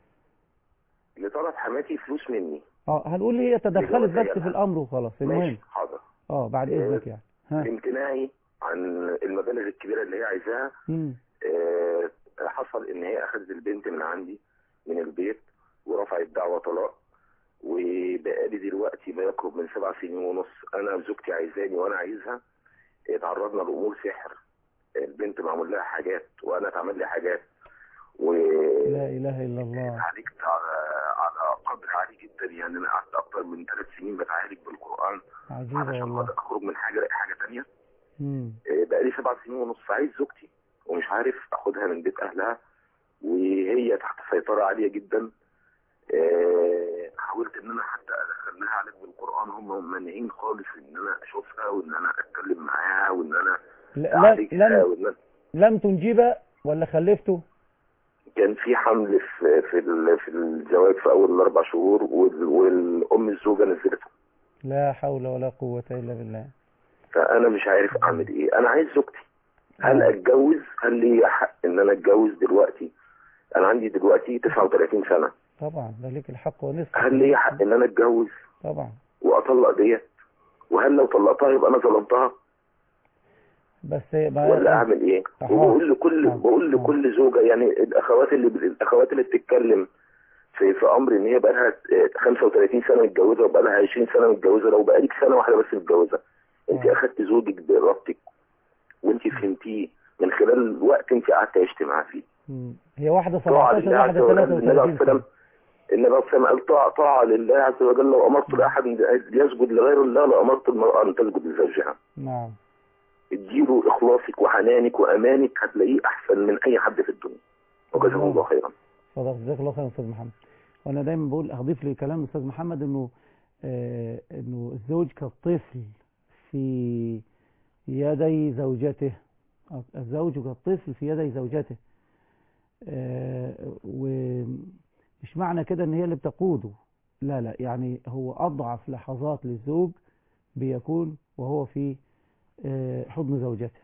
Speaker 14: لطلب حماتي فلوس مني
Speaker 3: اه هنقول هي تدخلت بس في الامر وخلاص المهم
Speaker 14: ماشي حاضر
Speaker 3: اه بعد اذنك يعني ها
Speaker 14: امتناعي عن المبالغ الكبيرة اللي هي عايزاها
Speaker 3: مم.
Speaker 14: آه، حصل ان هي اخذت البنت من عندي من البيت ورفعت دعوى طلاق وبقالي دلوقتي ما يقرب من سبع سنين ونص انا زوجتي عايزاني وانا عايزها اتعرضنا لامور سحر البنت معمول لها حاجات وانا اتعمل لي حاجات و
Speaker 3: لا اله الا الله
Speaker 14: عالجت على على قدر عالي جدا يعني انا قعدت اكتر من ثلاث سنين بتعالج بالقران
Speaker 3: عجيبه
Speaker 14: علشان
Speaker 3: والله
Speaker 14: خاطر اخرج من حاجه الاقي حاجه ثانيه
Speaker 3: مم.
Speaker 14: بقالي سبع سنين ونص عايز زوجتي ومش عارف اخدها من بيت اهلها وهي تحت سيطرة عالية جدا آه، حاولت ان انا حتى ادخلها علاج بالقرآن هم مانعين خالص ان انا اشوفها وان انا اتكلم معاها وان انا
Speaker 3: لا لا-
Speaker 14: اعالجها
Speaker 3: لم
Speaker 14: وان أنا
Speaker 3: لم تنجب ولا خلفته
Speaker 14: كان في حمل في في ال- في الزواج في اول الاربع شهور وال- والام الزوجه نزلته
Speaker 3: لا حول ولا قوة إلا بالله
Speaker 14: فانا مش عارف اعمل ايه انا عايز زوجتي هل اتجوز هل لي حق ان انا اتجوز دلوقتي انا عندي دلوقتي 39 سنه
Speaker 3: طبعا ده ليك الحق ونصف
Speaker 14: هل لي حق ان انا اتجوز
Speaker 3: طبعا
Speaker 14: واطلق ديت وهل لو طلقتها يبقى انا ظلمتها
Speaker 3: بس بقى
Speaker 14: ولا اعمل ايه
Speaker 3: أها.
Speaker 14: وبقول لكل بقول لكل زوجه يعني الاخوات اللي الاخوات اللي بتتكلم في في امر ان هي بقى لها 35 سنه متجوزه وبقى لها 20 سنه متجوزه لو بقى لك سنه واحده بس متجوزه انت اخدت زوجك بارادتك وانت فهمتيه من خلال الوقت انت قعدت عشت معاه فيه
Speaker 3: مم. هي واحده
Speaker 14: طاعة
Speaker 3: 17
Speaker 14: لله عز
Speaker 3: واحده
Speaker 14: وجل النبي عليه
Speaker 3: 33
Speaker 14: السلام النبي عليه السلام قال طاعة طاعة لله عز وجل لو أمرت لأحد يسجد لغير الله لأمرت المرأة أن تسجد لزوجها
Speaker 3: نعم
Speaker 14: اديله إخلاصك وحنانك وأمانك هتلاقيه أحسن من أي حد في الدنيا وجزاه الله خيرا
Speaker 3: صدق جزاك الله خير يا استاذ محمد وانا دايما بقول اضيف لكلام الاستاذ محمد انه آه انه الزوج كالطفل في يدي زوجته الزوج كالطفل في يدي زوجته آه ومش معنى كده ان هي اللي بتقوده لا لا يعني هو اضعف لحظات للزوج بيكون وهو في آه حضن زوجته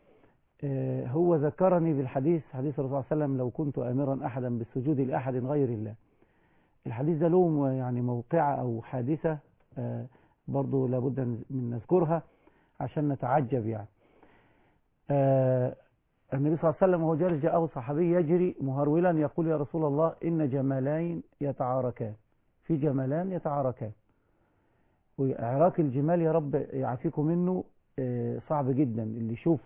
Speaker 3: آه هو ذكرني بالحديث حديث الرسول صلى الله عليه وسلم لو كنت امرا احدا بالسجود لاحد غير الله الحديث ده له يعني موقعة او حادثة آه برضو لابد من نذكرها عشان نتعجب يعني آه النبي صلى الله عليه وسلم وهو جالس جاءه صحابي يجري مهرولا يقول يا رسول الله إن جمالين يتعاركان في جمالان يتعاركان وإعراك الجمال يا رب يعافيكم منه آه صعب جدا اللي يشوف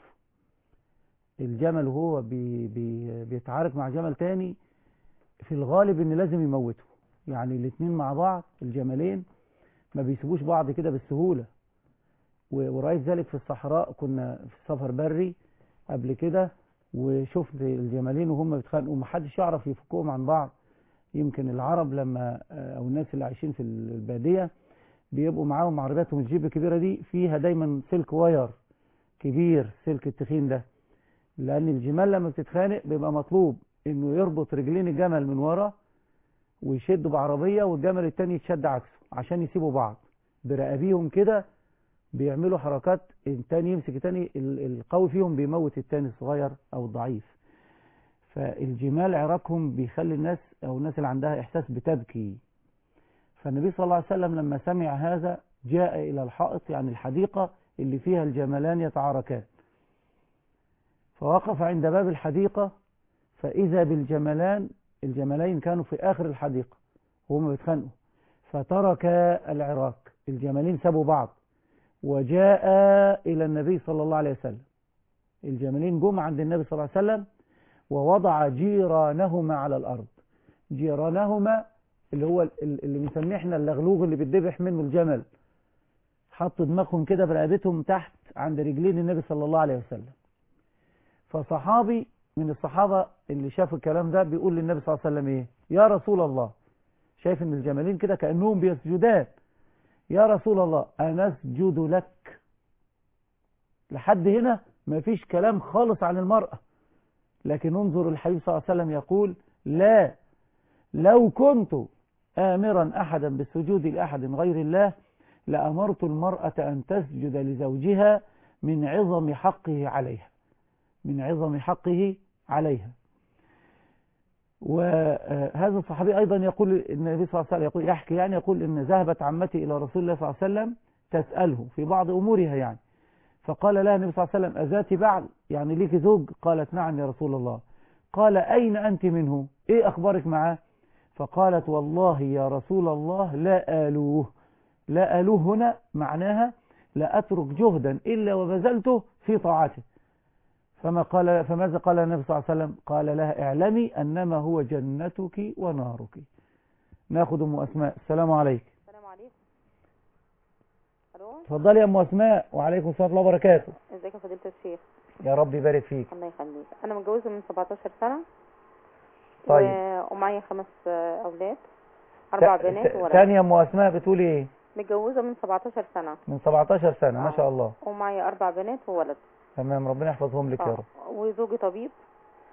Speaker 3: الجمل وهو بي بي بيتعارك مع جمل تاني في الغالب ان لازم يموته يعني الاثنين مع بعض الجملين ما بيسيبوش بعض كده بالسهولة ورأيت ذلك في الصحراء كنا في سفر بري قبل كده وشفت الجمالين وهم بيتخانقوا ومحدش يعرف يفكهم عن بعض يمكن العرب لما او الناس اللي عايشين في البادية بيبقوا معاهم عربياتهم الجيب الكبيرة دي فيها دايما سلك واير كبير سلك التخين ده لان الجمال لما بتتخانق بيبقى مطلوب انه يربط رجلين الجمل من ورا ويشدوا بعربية والجمل التاني يتشد عكسه عشان يسيبوا بعض برقابيهم كده بيعملوا حركات التاني يمسك التاني القوي فيهم بيموت التاني الصغير او الضعيف فالجمال عراقهم بيخلي الناس او الناس اللي عندها احساس بتبكي فالنبي صلى الله عليه وسلم لما سمع هذا جاء الى الحائط يعني الحديقة اللي فيها الجملان يتعاركان فوقف عند باب الحديقة فإذا بالجملان الجملين كانوا في آخر الحديقة وهم بيتخانقوا فترك العراك الجملين سابوا بعض وجاء إلى النبي صلى الله عليه وسلم الجملين جم عند النبي صلى الله عليه وسلم ووضع جيرانهما على الأرض جيرانهما اللي هو اللي بنسميه احنا اللغلوغ اللي بيتذبح منه الجمل حط دماغهم كده برقبتهم تحت عند رجلين النبي صلى الله عليه وسلم فصحابي من الصحابة اللي شافوا الكلام ده بيقول للنبي صلى الله عليه وسلم ايه يا رسول الله شايف ان الجمالين كده كأنهم بيسجدان يا رسول الله أنا أسجد لك لحد هنا ما فيش كلام خالص عن المرأة لكن انظر الحبيب صلى الله عليه وسلم يقول لا لو كنت آمرا أحدا بالسجود لأحد غير الله لأمرت المرأة أن تسجد لزوجها من عظم حقه عليها من عظم حقه عليها وهذا الصحابي أيضا يقول النبي صلى الله عليه وسلم يقول يحكي يعني يقول إن ذهبت عمتي إلى رسول الله صلى الله عليه وسلم تسأله في بعض أمورها يعني فقال لها النبي صلى الله عليه وسلم أذاتي بعل يعني ليك زوج قالت نعم يا رسول الله قال أين أنت منه إيه أخبارك معاه فقالت والله يا رسول الله لا آلوه لا آلوه هنا معناها لا أترك جهدا إلا وبذلته في طاعته فما قال فماذا قال النبي صلى الله عليه وسلم قال لها اعلمي أنما هو جنتك ونارك ناخذ أم أسماء السلام عليكم
Speaker 15: السلام عليكم الو
Speaker 3: اتفضلي يا أم أسماء وعليكم السلام ورحمة الله وبركاته
Speaker 15: ازيك يا فضيله الشيخ
Speaker 3: يا رب يبارك فيك
Speaker 15: الله يخليك انا متجوزه من 17 سنه
Speaker 3: طيب.
Speaker 15: و... ومعايا خمس اولاد اربع بنات وولد
Speaker 3: ثانية أم أسماء بتقولي إيه
Speaker 15: متجوزه من 17 سنه
Speaker 3: من 17 سنة ما شاء الله
Speaker 15: ومعايا اربع بنات وولد
Speaker 3: تمام ربنا يحفظهم لك يا
Speaker 15: آه.
Speaker 3: رب
Speaker 15: وزوجي طبيب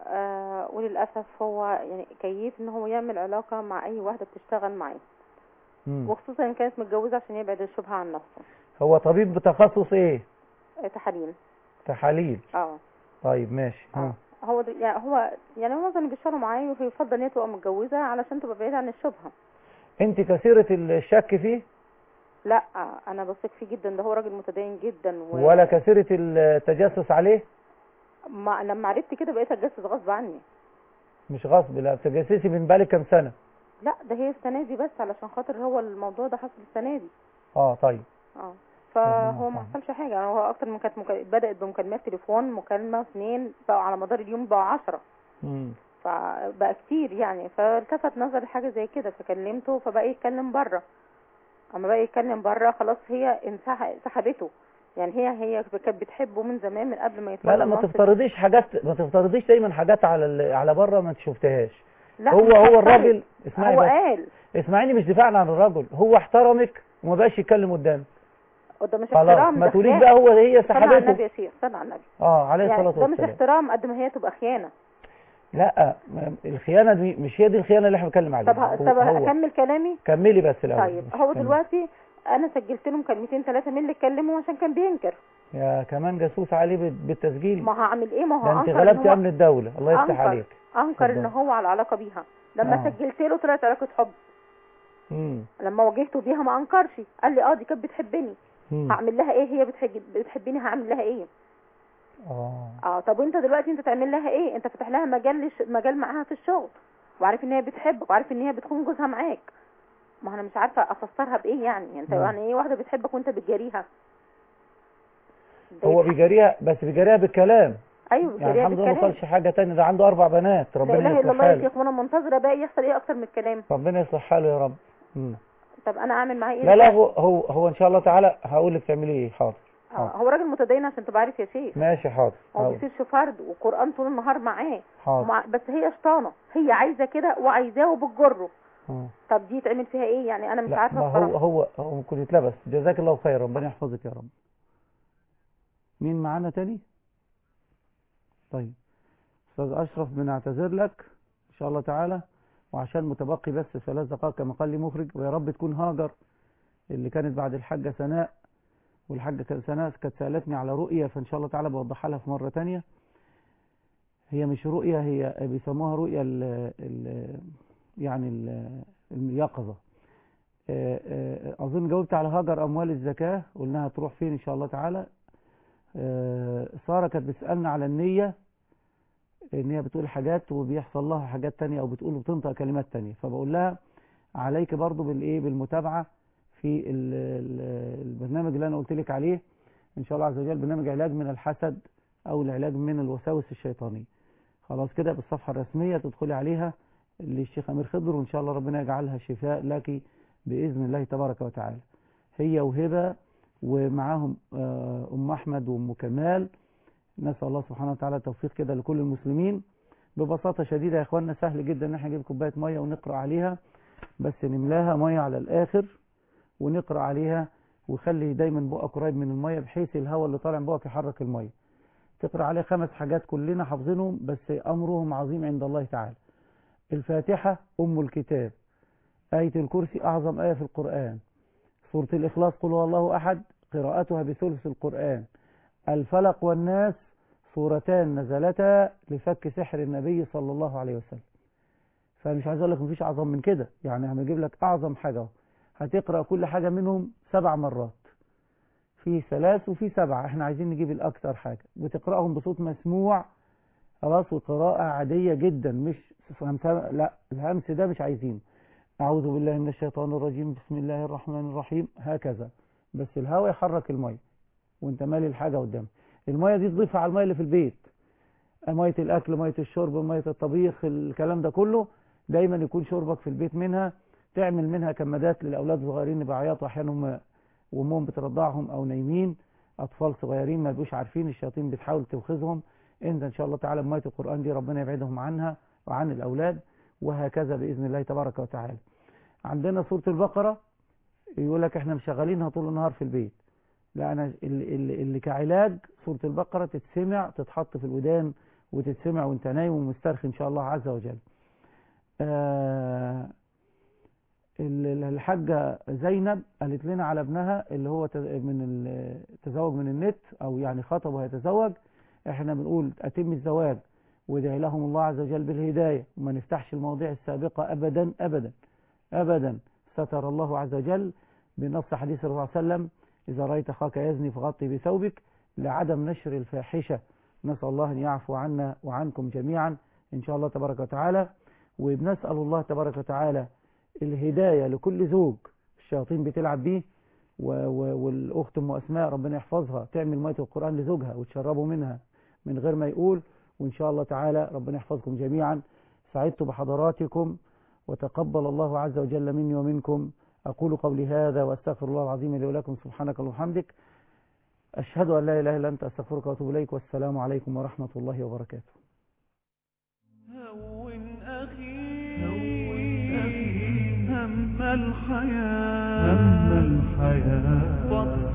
Speaker 15: آه وللاسف هو يعني كيف ان هو يعمل علاقه مع اي واحده بتشتغل معاه
Speaker 3: مم.
Speaker 15: وخصوصا ان كانت متجوزه عشان يبعد الشبهه عن نفسه
Speaker 3: هو طبيب بتخصص ايه
Speaker 15: آه، تحاليل
Speaker 3: تحاليل
Speaker 15: اه
Speaker 3: طيب ماشي ها.
Speaker 15: هو ده يعني هو يعني معظم اللي بيشتغلوا معايا يفضل ان هي تبقى متجوزه علشان تبقى بعيده عن الشبهه
Speaker 3: انت كثيرة الشك فيه
Speaker 15: لا انا بثق فيه جدا ده هو راجل متدين جدا و...
Speaker 3: ولا كثيرة التجسس عليه
Speaker 15: ما لما عرفت كده بقيت اتجسس غصب عني
Speaker 3: مش غصب لا بتجسسي من بالك كام سنة
Speaker 15: لا ده هي السنه دي بس علشان خاطر هو الموضوع ده حصل السنه دي
Speaker 3: اه طيب
Speaker 15: اه فهو ما حصلش حاجه يعني هو اكتر من كانت مك... بدات بمكالمات تليفون مكالمه اثنين بقوا على مدار اليوم بقوا عشرة
Speaker 3: مم.
Speaker 15: فبقى كتير يعني فالتفت نظري حاجه زي كده فكلمته فبقى يتكلم بره اما بقى يتكلم بره خلاص هي انسح- سحبته يعني هي هي كانت بتحبه من زمان من قبل ما يتولى
Speaker 3: لا لا ما
Speaker 15: المنصب.
Speaker 3: تفترضيش حاجات ما تفترضيش دايما حاجات على ال- على بره ما انت شفتهاش
Speaker 15: لا
Speaker 3: هو
Speaker 15: مش
Speaker 3: هو
Speaker 15: هفترض.
Speaker 3: الراجل اسمعي
Speaker 15: هو
Speaker 3: بس
Speaker 15: قال
Speaker 3: اسمعيني مش دفاعا عن الرجل هو احترمك وما بقاش يتكلم قدامك
Speaker 15: ده مش
Speaker 3: خلاص
Speaker 15: احترام
Speaker 3: ما
Speaker 15: ده
Speaker 3: تقوليش
Speaker 15: خيانة.
Speaker 3: بقى هو هي
Speaker 15: صلى على النبي
Speaker 3: سحبته
Speaker 15: يا شيخ صلى على النبي
Speaker 3: اه عليه
Speaker 15: يعني
Speaker 3: الصلاة
Speaker 15: ده مش
Speaker 3: والسلام
Speaker 15: احترام قد ما هي تبقى خيانه
Speaker 3: لا ما- الخيانة دي مش هي دي الخيانة اللي احنا بنتكلم عليها
Speaker 15: طب ه-
Speaker 3: هو-
Speaker 15: طب
Speaker 3: هو.
Speaker 15: اكمل كلامي
Speaker 3: كملي بس الاول
Speaker 15: طيب هو
Speaker 3: كملي.
Speaker 15: دلوقتي انا سجلت له مكالمتين ثلاثه من اللي اتكلموا عشان كان بينكر
Speaker 3: يا كمان جاسوس عليه بال- بالتسجيل
Speaker 15: ما هعمل ايه ما هو
Speaker 3: ده انت
Speaker 15: انكر إن
Speaker 3: غلبتي
Speaker 15: هو-
Speaker 3: امن الدولة الله يفتح
Speaker 15: أنكر.
Speaker 3: عليك
Speaker 15: انكر ان
Speaker 3: اتفضل.
Speaker 15: هو على علاقه بيها لما
Speaker 3: آه.
Speaker 15: سجلت له طلعت علاقه حب
Speaker 3: مم.
Speaker 15: لما واجهته بيها ما انكرش قال لي اه دي كانت بتحبني
Speaker 3: مم.
Speaker 15: هعمل لها ايه هي بتحج... بتحبني هعمل لها ايه
Speaker 3: اه
Speaker 15: اه طب وانت دلوقتي انت تعمل لها ايه انت فاتح لها مجال لش... مجال معاها في الشغل وعارف ان هي بتحبك وعارف ان هي بتخون جوزها معاك ما انا مش عارفه افسرها بايه يعني انت
Speaker 3: مم.
Speaker 15: يعني ايه واحده بتحبك وانت بتجاريها ده
Speaker 3: هو بيجاريها بس بيجاريها بالكلام
Speaker 15: ايوه
Speaker 3: يعني
Speaker 15: بتجاريها
Speaker 3: الحمد لله ما
Speaker 15: بالكلام
Speaker 3: قالش حاجة تانية ده عنده أربع بنات
Speaker 15: لا
Speaker 3: ربنا
Speaker 15: اله الا
Speaker 3: يصلح
Speaker 15: الله يا
Speaker 3: حاله
Speaker 15: شيخ وانا منتظره بقى يحصل ايه اكتر من الكلام
Speaker 3: ربنا يصلح حاله يا رب مم.
Speaker 15: طب انا اعمل معاه ايه
Speaker 3: لا لا هو هو هو إن شاء الله تعالى هقول لك تعملي إيه حاضر
Speaker 15: آه
Speaker 3: حاضر
Speaker 15: هو راجل متدين عشان تبقى عارف يا شيخ
Speaker 3: ماشي حاضر
Speaker 15: هو
Speaker 3: حاضر
Speaker 15: بيصيرش فرد وقران طول النهار معاه
Speaker 3: حاضر
Speaker 15: ومع... بس هي شطانه هي عايزه كده وعايزاه وبتجره
Speaker 3: آه.
Speaker 15: طب دي تعمل فيها ايه يعني انا مش
Speaker 3: لا
Speaker 15: عارفه
Speaker 3: ما هو
Speaker 15: بصراحه
Speaker 3: هو هو ممكن يتلبس جزاك الله خير ربنا يحفظك يا رب مين معانا تاني طيب استاذ اشرف بنعتذر لك ان شاء الله تعالى وعشان متبقي بس ثلاث دقائق كما قال لي مخرج ويا رب تكون هاجر اللي كانت بعد الحاجه سناء والحاجه كان- سناء كانت سالتني على رؤيه فان شاء الله تعالى بوضحها لها في مره تانية هي مش رؤيه هي بيسموها رؤيه ال ال يعني ال- اليقظه آه، آه، أظن جاوبت على هاجر أموال الزكاة قلناها تروح فين إن شاء الله تعالى آه، سارة كانت بتسألنا على النية إن هي بتقول حاجات وبيحصل لها حاجات تانية أو بتقول وبتنطق كلمات تانية فبقول لها عليك برضو بالإيه بالمتابعة في ال- ال- البرنامج اللي أنا قلت لك عليه إن شاء الله عز وجل برنامج علاج من الحسد أو العلاج من الوساوس الشيطانية خلاص كده بالصفحة الرسمية تدخلي عليها للشيخ أمير خضر وإن شاء الله ربنا يجعلها شفاء لك بإذن الله تبارك وتعالى هي وهبة ومعاهم آه، أم أحمد وأم كمال نسأل الله سبحانه وتعالى التوفيق كده لكل المسلمين ببساطة شديدة يا إخواننا سهل جدا إن احنا نجيب كوباية مية ونقرأ عليها بس نملاها مية على الآخر ونقرأ عليها وخلي دايما بقك قريب من المية بحيث الهواء اللي طالع من بقك يحرك المية تقرأ عليه خمس حاجات كلنا حافظينهم بس أمرهم عظيم عند الله تعالى الفاتحة أم الكتاب آية الكرسي أعظم آية في القرآن سورة الإخلاص قل هو الله أحد قراءتها بثلث القرآن الفلق والناس سورتان نزلتا لفك سحر النبي صلى الله عليه وسلم فمش عايز اقول لك مفيش اعظم من كده يعني هنجيب لك اعظم حاجه اهو. هتقرا كل حاجه منهم سبع مرات في ثلاث وفي سبعه احنا عايزين نجيب الاكثر حاجه بتقراهم بصوت مسموع خلاص وقراءه عاديه جدا مش همسة لا الهمس ده مش عايزينه أعوذ بالله من الشيطان الرجيم بسم الله الرحمن الرحيم هكذا بس الهواء يحرك المية وانت مالي الحاجة قدامك المية دي تضيفها على المية اللي في البيت مية الأكل مية الشرب مية الطبيخ الكلام ده كله دايما يكون شربك في البيت منها تعمل منها كمادات للأولاد الصغيرين اللي بيعيطوا أحيانا هم وأمهم بترضعهم أو نايمين أطفال صغيرين ما يبقوش عارفين الشياطين بتحاول توخذهم انت إن شاء الله تعالى بمية القرآن دي ربنا يبعدهم عنها وعن الأولاد وهكذا بإذن الله تبارك وتعالى عندنا سورة البقرة يقول لك احنا مشغلينها طول النهار في البيت لا انا اللي, اللي, اللي كعلاج سورة البقرة تتسمع تتحط في الودان وتتسمع وانت نايم ومسترخي ان شاء الله عز وجل آه الحاجة زينب قالت لنا على ابنها اللي هو من تزوج من النت او يعني خطب وهيتزوج احنا بنقول اتم الزواج وادعي لهم الله عز وجل بالهداية وما نفتحش المواضيع السابقة ابدا ابدا ابدا ستر الله عز وجل بنص حديث الرسول صلى الله عليه وسلم اذا رأيت اخاك يزني فغطي بثوبك لعدم نشر الفاحشة نسأل الله ان يعفو عنا وعنكم جميعا ان شاء الله تبارك وتعالى وبنسأل الله تبارك وتعالى الهداية لكل زوج الشياطين بتلعب بيه والأخت أم أسماء ربنا يحفظها تعمل مية القرآن لزوجها وتشربه منها من غير ما يقول وإن شاء الله تعالى ربنا يحفظكم جميعا سعدت بحضراتكم وتقبل الله عز وجل مني ومنكم أقول قولي هذا وأستغفر الله العظيم لي ولكم سبحانك اللهم وبحمدك أشهد أن لا إله إلا أنت أستغفرك وأتوب إليك والسلام عليكم ورحمة الله وبركاته
Speaker 1: هون أخي هم الحياة
Speaker 2: هم الحياة
Speaker 1: واطفئ